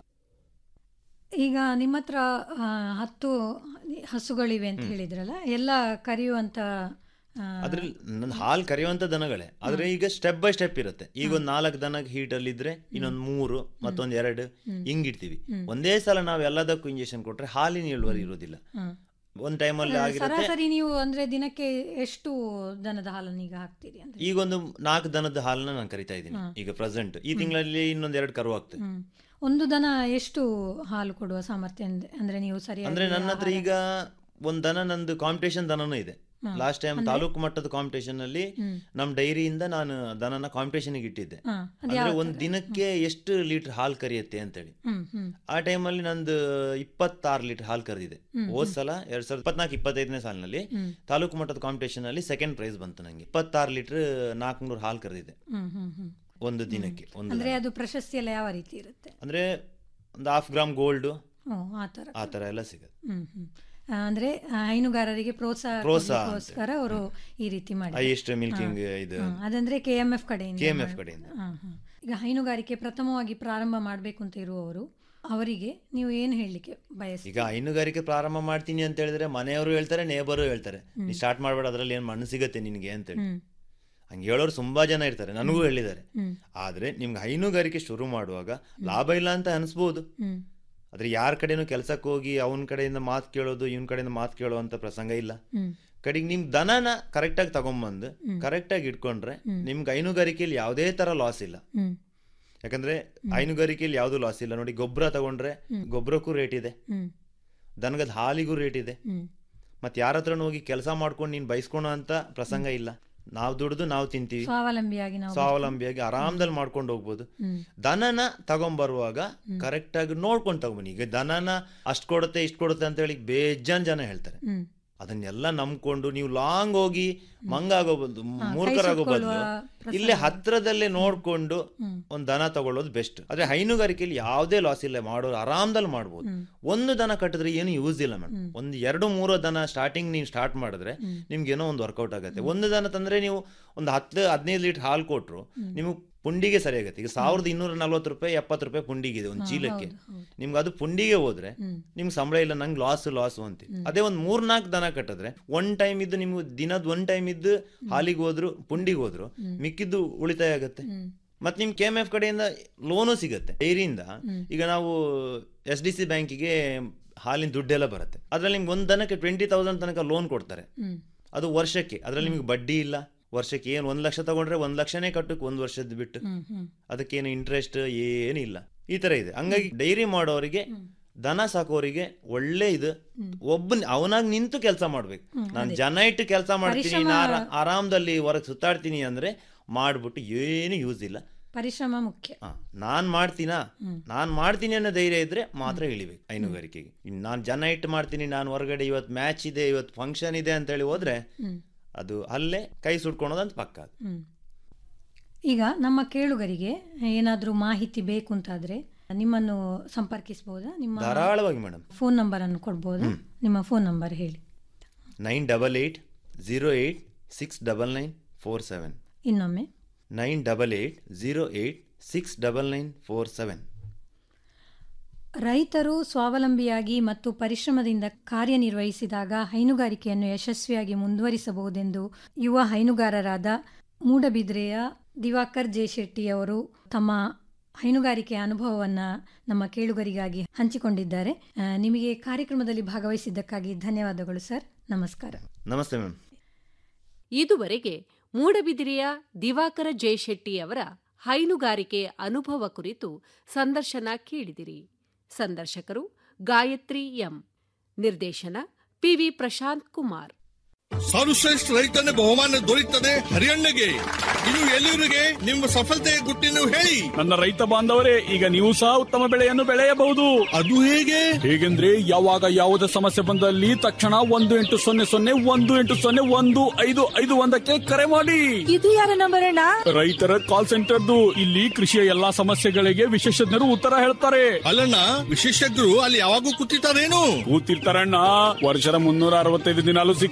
ಈಗ ನಿಮ್ಮ ಹತ್ರ ಆ, ಹತ್ತು ಹಸುಗಳಿವೆ ಅಂತ ಹೇಳಿದ್ರಲ್ಲ ಎಲ್ಲ ಕರೆಯುವಂಥ ಅದ್ರಲ್ಲಿ ನನ್ನ ಹಾಲು ಕರೆಯುವಂತ ದನಗಳೇ ಆದ್ರೆ ಈಗ ಸ್ಟೆಪ್ ಬೈ ಸ್ಟೆಪ್ ಇರುತ್ತೆ ಈಗ ಒಂದ್ ನಾಲ್ಕು ದನ ಹೀಟ್ ಅಲ್ಲಿ ಇದ್ರೆ ಇನ್ನೊಂದ್ ಮೂರು ಮತ್ತೊಂದ್ ಎರಡು ಹಿಂಗಿಡ್ತೀವಿ ಒಂದೇ ಸಲ ನಾವ್ ಎಲ್ಲದಕ್ಕೂ ಇಂಜೆಕ್ಷನ್ ಕೊಟ್ರೆ ಹಾಲಿನ ಇಳುವರಿ ಇರೋದಿಲ್ಲ ಒಂದ್ ಟೈಮಲ್ಲಿ ಆಗಿರುತ್ತೆ ಸರಾಸರಿ ನೀವು ಅಂದ್ರೆ ದಿನಕ್ಕೆ ಎಷ್ಟು ದನದ ಹಾಲನ್ನು ಈಗ ಹಾಕ್ತೀರಿ ಅಂದ್ರೆ ಈಗ ಒಂದು ನಾಲ್ಕು ದನದ ಹಾಲನ್ನ ನಾನು ಕರಿತಾ ಇದ್ದೀನಿ ಈಗ ಪ್ರೆಸೆಂಟ್ ಈ ತಿಂಗಳಲ್ಲಿ ಇನ್ನೊಂದ್ ಎರಡು ಕರು ಆಗ್ತದೆ ಹ್ಮ್. ಒಂದು ದನ ಎಷ್ಟು ಹಾಲು ಕೊಡುವ ಸಾಮರ್ಥ್ಯ ಅಂದ್- ಅಂದ್ರೆ ನೀವು ಸರಿಯಾಗಿ ಅಂದ್ರೆ ನನ್ನ ಹತ್ರ ಈಗ ಒಂದ್ ದನ ನಂದು ಕಾಂಪಿಟೇಷನ್ ದನನೂ ಇದೆ ಲಾಸ್ಟ್ ಟೈಮ್ ತಾಲೂಕು ಮಟ್ಟದ ಕಾಂಪಿಟೇಷನ್ ಅಲ್ಲಿ ನಮ್ ಡೈರಿಯಿಂದ ನಾನು ದನನ ಕಾಂಪಿಟೇಷನ್ ಇಟ್ಟಿದ್ದೆ ಹಾ, ಅಂದ್ರೆ ಒಂದ್ ದಿನಕ್ಕೆ ಎಷ್ಟು ಲೀಟರ್ ಹಾಲು ಕರಿಯುತ್ತೆ ಅಂತೇಳಿ ಹ್ಮ್ ಹ್ಮ್ ಆ ಟೈಮಲ್ಲಿ ನಂದು ಇಪ್ಪತ್ತಾರು ಲೀಟರ್ ಹಾಲು ಕರೆದಿದೆ ಹೋದ್ ಸಲ ಎರಡ್ ಸಾವಿರದ ಇಪ್ಪತ್ನಾಲ್ಕು ಇಪ್ಪತ್ತೈದನೇ ಸಾಲಿನಲ್ಲಿ ತಾಲೂಕು ಮಟ್ಟದ ಕಾಂಪಿಟೇಷನ್ ಅಲ್ಲಿ ಸೆಕೆಂಡ್ ಪ್ರೈಸ್ ಬಂತು ನಂಗೆ ಇಪ್ಪತ್ತಾರು ಲೀಟರ್ ನಾಲ್ಕುನೂರು ಹಾಲು ಕರೆದಿದೆ ಹ್ಮ್ ಹ್ಮ್ ಹ್ಮ್ ಒಂದು ದಿನಕ್ಕೆ ಒಂದು ಅಂದ್ರೆ ಅದು ಪ್ರಶಸ್ತಿ ಎಲ್ಲ ಯಾವ ರೀತಿ ಇರುತ್ತೆ ಅಂದ್ರೆ ಒಂದು ಹಾಫ್ ಗ್ರಾಮ್ ಗೋಲ್ಡ್ ಓ ಆ ತರ ಆ ತರ ಎಲ್ಲ ಸಿಗುತ್ತೆ ಹ್ಮ್ ಹ್ಮ್ ಆ, ಅಂದ್ರೆ ಆ, ಹೈನುಗಾರರಿಗೆ ಪ್ರೋತ್ಸಾಹ ಪ್ರೋತ್ಸಾಹ ಕೊಡ್ಲಿಕ್ಕೋಸ್ಕರ ಅವರು ಈ ರೀತಿ ಮಾಡಿ ಹೈಯೆಸ್ಟ್ ಮಿಲ್ಕಿಂಗ್ ಇದು ಅದಂದ್ರೆ ಕೆ ಎಂ ಎಫ್ ಕಡೆಯಿಂದ KMF ಮಾಡ್- ಕಡೆಯಿಂದ. ಹಾ, ಹಾ. ಈಗ ಹೈನುಗಾರಿಕೆ ಪ್ರಥಮವಾಗಿ ಪ್ರಾರಂಭ ಮಾಡಬೇಕು ಅಂತ ಇರುವವರು ಅವರಿಗೆ ನೀವು ಏನು ಹೇಳಲಿಕ್ಕೆ ಬಯಸ್ತೀರಿ ಈಗ ಹೈನುಗಾರಿಕೆ ಪ್ರಾರಂಭ ಮಾಡ್ತೀನಿ ಅಂತ ಹೇಳಿದ್ರೆ ಮನೆಯವರು ಹೇಳ್ತಾರೆ ನೇಬರು ಹೇಳ್ತಾರೆ ನೀ ಸ್ಟಾರ್ಟ್ ಮಾಡ್ಬೇಡ ಅದ್ರಲ್ಲಿ ಏನು ಮಣ್ಣು ಸಿಗತ್ತೆ ನಿನಗೆ ಅಂತೇಳಿ ಹ್ಮ್ ಹಂಗೆ ಹೇಳೋರು ತುಂಬಾ ಜನ ಇರ್ತಾರೆ ನನಗೂ ಹೇಳಿದ್ದಾರೆ ಹ್ಮ್. ಆದ್ರೆ ನಿಮ್ಗೆ ಹೈನುಗಾರಿಕೆ ಶುರು ಮಾಡುವಾಗ ಲಾಭ ಇಲ್ಲ ಅಂತ ಅನಿಸ್ಬೋದು ಹ್ಮ್ ಆದ್ರೆ ಯಾರ ಕಡೆನೂ ಕೆಲ್ಸಕ್ಕೆ ಹೋಗಿ ಅವನ ಕಡೆಯಿಂದ ಮಾತು ಕೇಳೋದು ಇವನ್ ಕಡೆಯಿಂದ ಮಾತು ಕೇಳೋ ಅಂತ ಪ್ರಸಂಗ ಇಲ್ಲ ಹ್ಮ್ ಕಡೆಗೆ ನಿಮ್ ದನನ ಕರೆಕ್ಟಾಗಿ ತಗೊಂಬಂದು ಕರೆಕ್ಟಾಗಿ ಇಟ್ಕೊಂಡ್ರೆ ನಿಮ್ಗೆ ಹೈನುಗಾರಿಕೆಯಲ್ಲಿ ಯಾವುದೇ ತರ ಲಾಸ್ ಇಲ್ಲ ಹ್ಮ್ ಯಾಕಂದ್ರೆ ಹೈನುಗಾರಿಕೆಯಲ್ಲಿ ಯಾವ್ದು ಲಾಸ್ ಇಲ್ಲ ನೋಡಿ ಗೊಬ್ಬರ ತಗೊಂಡ್ರೆ ಗೊಬ್ಬರಕ್ಕೂ ರೇಟ್ ಇದೆ ಹ್ಮ್ ದನಗದ ಹಾಲಿಗೂ ರೇಟ್ ಇದೆ ಹ್ಮ್ ಮತ್ತೆ ಯಾರ ಹತ್ರನೂ ಹೋಗಿ ಕೆಲಸ ಮಾಡ್ಕೊಂಡು ನೀನ್ ಬಯಸ್ಕೊಳೋ ಅಂತ ಪ್ರಸಂಗ ಇಲ್ಲ ನಾವು ದುಡ್ದು ನಾವು ತಿಂತೀವಿ ಸ್ವಾವಲಂಬಿಯಾಗಿ ನಾವು ಸ್ವಾವಲಂಬಿಯಾಗಿ ಆರಾಮದಲ್ಲಿ ಮಾಡ್ಕೊಂಡು ಹೋಗ್ಬೋದು ಹ್ಮ್. ದನನ ತಗೊಂಬರುವಾಗ ಕರೆಕ್ಟ್ ಆಗಿ ನೋಡ್ಕೊಂಡು ತಗೊಂಬನ್ನಿ ಈಗ ದನನ ಅಷ್ಟ್ ಕೊಡುತ್ತೆ ಇಷ್ಟ್ ಕೊಡುತ್ತೆ ಅಂತ ಹೇಳಿ ಬೇಜಾನ್ ಜನ ಹೇಳ್ತಾರೆ ಹ್ಮ್ ಅದನ್ನೆಲ್ಲ ನಂಬ್ಕೊಂಡು ನೀವು ಲಾಂಗ್ ಹೋಗಿ ಮಂಗಾಗೋ ಬದಲು ಮೂರ್ಖರಾಗೋ ಬದಲು ಇಲ್ಲೇ ಹತ್ರದಲ್ಲೇ ನೋಡ್ಕೊಂಡು ಒಂದ್ ದನ ತಗೊಳ್ಳೋದು ಬೆಸ್ಟ್ ಆದ್ರೆ ಹೈನುಗಾರಿಕೆಯಲ್ಲಿ ಯಾವುದೇ ಲಾಸ್ ಇಲ್ಲ ಮಾಡೋರು ಆರಾಮದಲ್ಲಿ ಮಾಡ್ಬೋದು ಒಂದು ದನ ಕಟ್ಟಿದ್ರೆ ಏನು ಯೂಸ್ ಇಲ್ಲ ಮೇಡಮ್ ಒಂದು ಎರಡು ಮೂರು ದನ ಸ್ಟಾರ್ಟಿಂಗ್ ನೀವು ಸ್ಟಾರ್ಟ್ ಮಾಡಿದ್ರೆ ನಿಮ್ಗೆ ಏನೋ ಒಂದು ವರ್ಕೌಟ್ ಆಗುತ್ತೆ ಒಂದು ದನ ತಂದ್ರೆ ನೀವು ಒಂದು ಹತ್ತು ಹದಿನೈದು ಲೀಟರ್ ಹಾಲು ಕೊಟ್ರು ನಿಮಗೆ ಪುಂಡಿಗೆ ಸರಿಯಾಗುತ್ತೆ ಈಗ ಸಾವಿರದ ಇನ್ನೂರ ನಲ್ವತ್ತು ರೂಪಾಯಿ ಎಪ್ಪತ್ತು ರೂಪಾಯಿ ಪುಂಡಿಗೆ ಇದೆ ಒಂದು ಚೀಲಕ್ಕೆ ನಿಮ್ಗೆ ಅದು ಪುಂಡಿಗೆ ಹೋದ್ರೆ ನಿಮ್ಗೆ ಸಂಬಳ ಇಲ್ಲ ನಂಗೆ ಲಾಸ್ ಲಾಸ್ ಅಂತ ಅದೇ ಒಂದು ಮೂರ್ನಾಲ್ಕು ದನ ಕಟ್ಟಿದ್ರೆ ಒನ್ ಟೈಮ್ ಇದ್ದು ನಿಮ್ಗೆ ದಿನದ ಒನ್ ಟೈಮ್ ಇದ್ದು ಹಾಲಿಗೆ ಹೋದ್ರು ಪುಂಡಿಗೆ ಹೋದ್ರು ಮಿಕ್ಕಿದ್ದು ಉಳಿತಾಯ ಆಗುತ್ತೆ ಮತ್ತೆ ನಿಮ್ ಕೆ ಎಂ ಎಫ್ ಕಡೆಯಿಂದ ಲೋನು ಸಿಗುತ್ತೆ ಡೈರಿಯಿಂದ ಈಗ ನಾವು ಎಸ್ ಡಿ ಸಿ ಬ್ಯಾಂಕಿಗೆ ಹಾಲಿನ ದುಡ್ಡೆಲ್ಲ ಬರುತ್ತೆ ಅದ್ರಲ್ಲಿ ನಿಮ್ಗೆ ಒಂದ್ ದನಕ್ಕೆ ಟ್ವೆಂಟಿ ತೌಸಂಡ್ ತನಕ ಲೋನ್ ಕೊಡ್ತಾರೆ ಅದು ವರ್ಷಕ್ಕೆ ಅದ್ರಲ್ಲಿ ನಿಮ್ಗೆ ಬಡ್ಡಿ ಇಲ್ಲ ವರ್ಷಕ್ಕೆ ಏನು ಒಂದ್ ಲಕ್ಷ ತಗೊಂಡ್ರೆ ಒಂದ್ ಲಕ್ಷನೇ ಕಟ್ಟಕ್ಕೆ ಒಂದ್ ವರ್ಷದ ಬಿಟ್ಟು ಅದಕ್ಕೇನು ಇಂಟ್ರೆಸ್ಟ್ ಏನಿಲ್ಲ ಈ ತರ ಇದೆ ಹಂಗಾಗಿ ಡೈರಿ ಮಾಡೋರಿಗೆ ದನ ಸಾಕೋರಿಗೆ ಒಳ್ಳೆ ಇದು ಒಬ್ಬ ಅವನಾಗ್ ನಿಂತು ಕೆಲಸ ಮಾಡ್ಬೇಕು ನಾನು ಜನ ಇಟ್ಟು ಕೆಲಸ ಮಾಡ್ತೀನಿ ನಾನು ಆರಾಮದಲ್ಲಿ ಹೊರಗೆ ಸುತ್ತಾಡ್ತೀನಿ ಅಂದ್ರೆ ಮಾಡ್ಬಿಟ್ಟು ಏನು ಯೂಸ್ ಇಲ್ಲ ಪರಿಶ್ರಮ ಮುಖ್ಯ ಆ, ನಾನ್ ಮಾಡ್ತೀನಾ ನಾನ್ ಮಾಡ್ತೀನಿ ಅನ್ನೋ ಧೈರ್ಯ ಇದ್ರೆ ಮಾತ್ರ ಇಳಿಬೇಕು ಹೈನುಗಾರಿಕೆಗೆ ಇನ್ನು ನಾನು ಜನ ಇಟ್ಟು ಮಾಡ್ತೀನಿ ನಾನು ಹೊರಗಡೆ ಇವತ್ತು ಮ್ಯಾಚ್ ಇದೆ ಇವತ್ತು ಫಂಕ್ಷನ್ ಇದೆ ಅಂತ ಹೇಳಿ ಹೋದ್ರೆ ಅದು ಅಲ್ಲೇ ಕೈ ಸುಟ್ಕೊಳೋದಂತ ಪಕ್ಕ ಅದು. ಹ್ಮ್. ಈಗ ನಮ್ಮ ಕೇಳುಗರಿಗೆ ಏನಾದರೂ ಮಾಹಿತಿ ಬೇಕು ಅಂತಾದ್ರೆ ನಿಮ್ಮನ್ನು ಸಂಪರ್ಕಿಸಬಹುದಾ ನಿಮ್ಮ ಧಾರಾಳವಾಗಿ ಮೇಡಮ್ ಫೋನ್ ನಂಬರ್ ಅನ್ನು ಕೊಡ್ಬೋದಾ ನಿಮ್ಮ ಫೋನ್ ನಂಬರ್ ಹೇಳಿ nine double eight zero eight six double nine four seven ಇನ್ನೊಮ್ಮೆ nine double eight zero eight six double nine four seven ರೈತರು ಸ್ವಾವಲಂಬಿಯಾಗಿ ಮತ್ತು ಪರಿಶ್ರಮದಿಂದ ಕಾರ್ಯನಿರ್ವಹಿಸಿದಾಗ ಹೈನುಗಾರಿಕೆಯನ್ನು ಯಶಸ್ವಿಯಾಗಿ ಮುಂದುವರಿಸಬಹುದೆಂದು ಯುವ ಹೈನುಗಾರರಾದ ಮೂಡಬಿದ್ರೆಯ ದಿವಾಕರ್ ಜೆ ಶೆಟ್ಟಿ ಅವರು ತಮ್ಮ ಹೈನುಗಾರಿಕೆಯ ಅನುಭವವನ್ನು ನಮ್ಮ ಕೇಳುಗರಿಗಾಗಿ ಹಂಚಿಕೊಂಡಿದ್ದಾರೆ ಆ, ನಿಮಗೆ ಕಾರ್ಯಕ್ರಮದಲ್ಲಿ ಭಾಗವಹಿಸಿದ್ದಕ್ಕಾಗಿ ಧನ್ಯವಾದಗಳು ಸರ್ ನಮಸ್ಕಾರ ನಮಸ್ತೆ ಮ್ಯಾಮ್ ಇದುವರೆಗೆ ಮೂಡಬಿದಿರೆಯ ದಿವಾಕರ ಜಯಶೆಟ್ಟಿ ಅವರ ಹೈನುಗಾರಿಕೆ ಅನುಭವ ಕುರಿತು ಸಂದರ್ಶನ ಕೇಳಿದಿರಿ ಸಂದರ್ಶಕರು ಗಾಯತ್ರಿ ಎಂ ನಿರ್ದೇಶನ ಪಿವಿ ಪ್ರಶಾಂತ್ ಕುಮಾರ್ ಸರ್ವಶ್ರೇಷ್ಠ ರೈತನ ಬಹುಮಾನ ದೊರೆಯುತ್ತದೆ ಹರಿಯಣ್ಣಗೆ ಇದು ಎಲ್ಲಿವರಿಗೆ ನಿಮ್ಮ ಸಫಲತೆಯ ಗುಟ್ಟಿನ ಹೇಳಿ ನನ್ನ ರೈತ ಬಾಂಧವರೇ ಈಗ ನೀವು ಸಹ ಉತ್ತಮ ಬೆಳೆಯನ್ನು ಬೆಳೆಯಬಹುದು ಅದು ಹೇಗೆ ಹೇಗೆಂದ್ರೆ ಯಾವಾಗ ಯಾವುದೇ ಸಮಸ್ಯೆ ಬಂದಲ್ಲಿ ತಕ್ಷಣ ಒಂದು ಎಂಟು ಸೊನ್ನೆ ಸೊನ್ನೆ ಒಂದು ಎಂಟು ಸೊನ್ನೆ ಒಂದು ಐದು ಐದು ಒಂದಕ್ಕೆ ಕರೆ ಮಾಡಿ ಇದು ಯಾರ ನಂಬರ್ ಅಣ್ಣ ರೈತರ ಕಾಲ್ ಸೆಂಟರ್ದು ಇಲ್ಲಿ ಕೃಷಿಯ ಎಲ್ಲಾ ಸಮಸ್ಯೆಗಳಿಗೆ ವಿಶೇಷಜ್ಞರು ಉತ್ತರ ಹೇಳ್ತಾರೆ ಅಲ್ಲಣ್ಣ ವಿಶೇಷಜ್ಞರು ಅಲ್ಲಿ ಯಾವಾಗೂ ಕೂತಿರ್ತಾರೇನು ಕೂತಿರ್ತಾರಣ್ಣ ವರ್ಷದ ಮುನ್ನೂರ ಅರವತ್ತೈದು ದಿನಾಲು ಸಿಗ್ತಾರೆ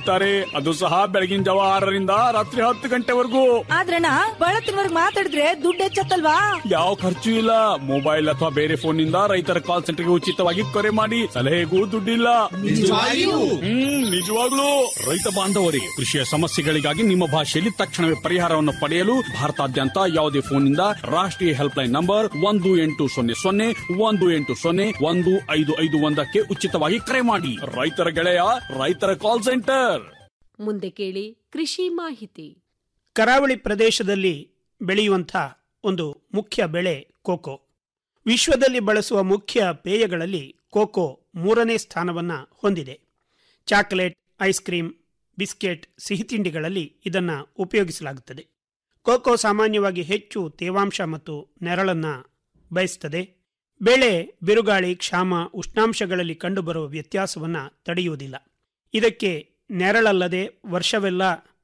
ಅದು ಸಹ ಬೆಳಗಿನ ಜಾವ ಆರರಿಂದ ರಾತ್ರಿ ಹತ್ತು ಗಂಟೆವರೆಗೂ ಆದ್ರಣ್ಣ ಬಳತ್ತಿನವರ್ಗ್ ಮಾತಾಡಿದ್ರೆ ದುಡ್ಡು ಹೆಚ್ಚತ್ತಲ್ವಾ ಯಾವ ಖರ್ಚು ಇಲ್ಲ ಮೊಬೈಲ್ ಅಥವಾ ಬೇರೆ ಫೋನ್ ನಿಂದ ರೈತರ ಕಾಲ್ ಸೆಂಟರ್ಗೆ ಉಚಿತವಾಗಿ ಕರೆ ಮಾಡಿ ಸಲಹೆಗೂ ದುಡ್ಡಿಲ್ಲ ನಿಜವಾಗಿಯೂ? ಹ್ಮ್ ನಿಜವಾಗ್ಲೂ ರೈತ ಬಾಂಧವರಿಗೆ ಕೃಷಿಯ ಸಮಸ್ಯೆಗಳಿಗಾಗಿ ನಿಮ್ಮ ಭಾಷೆಯಲ್ಲಿ ತಕ್ಷಣವೇ ಪರಿಹಾರವನ್ನು ಪಡೆಯಲು ಭಾರತಾದ್ಯಂತ ಯಾವುದೇ ಫೋನ್ನಿಂದ ರಾಷ್ಟ್ರೀಯ ಹೆಲ್ಪ್ ಲೈನ್ ನಂಬರ್ ಒಂದು ಎಂಟು ಸೊನ್ನೆ ಸೊನ್ನೆ ಒಂದು ಎಂಟು ಸೊನ್ನೆ ಒಂದು ಐದು ಐದು ಒಂದಕ್ಕೆ ಉಚಿತವಾಗಿ ಕರೆ ಮಾಡಿ ರೈತರ ಗೆಳೆಯ ರೈತರ ಕಾಲ್ ಸೆಂಟರ್ ಮುಂದೆ ಕೇಳಿ ಕೃಷಿ ಮಾಹಿತಿ ಕರಾವಳಿ ಪ್ರದೇಶದಲ್ಲಿ ಬೆಳೆಯುವಂಥ ಒಂದು ಮುಖ್ಯ ಬೆಳೆ ಕೋಕೋ ವಿಶ್ವದಲ್ಲಿ ಬಳಸುವ ಮುಖ್ಯ ಪೇಯಗಳಲ್ಲಿ ಕೋಕೋ ಮೂರನೇ ಸ್ಥಾನವನ್ನು ಹೊಂದಿದೆ ಚಾಕೊಲೇಟ್ ಐಸ್ ಕ್ರೀಮ್ ಬಿಸ್ಕೆಟ್ ಸಿಹಿತಿಂಡಿಗಳಲ್ಲಿ ಇದನ್ನು ಉಪಯೋಗಿಸಲಾಗುತ್ತದೆ ಕೋಕೋ ಸಾಮಾನ್ಯವಾಗಿ ಹೆಚ್ಚು ತೇವಾಂಶ ಮತ್ತು ನೆರಳನ್ನು ಬಯಸುತ್ತದೆ ಬೆಳೆ ಬಿರುಗಾಳಿ ಕ್ಷಾಮ ಉಷ್ಣಾಂಶಗಳಲ್ಲಿ ಕಂಡುಬರುವ ವ್ಯತ್ಯಾಸವನ್ನು ತಡೆಯುವುದಿಲ್ಲ ಇದಕ್ಕೆ ನೆರಳಲ್ಲದೆ ವರ್ಷವೆಲ್ಲ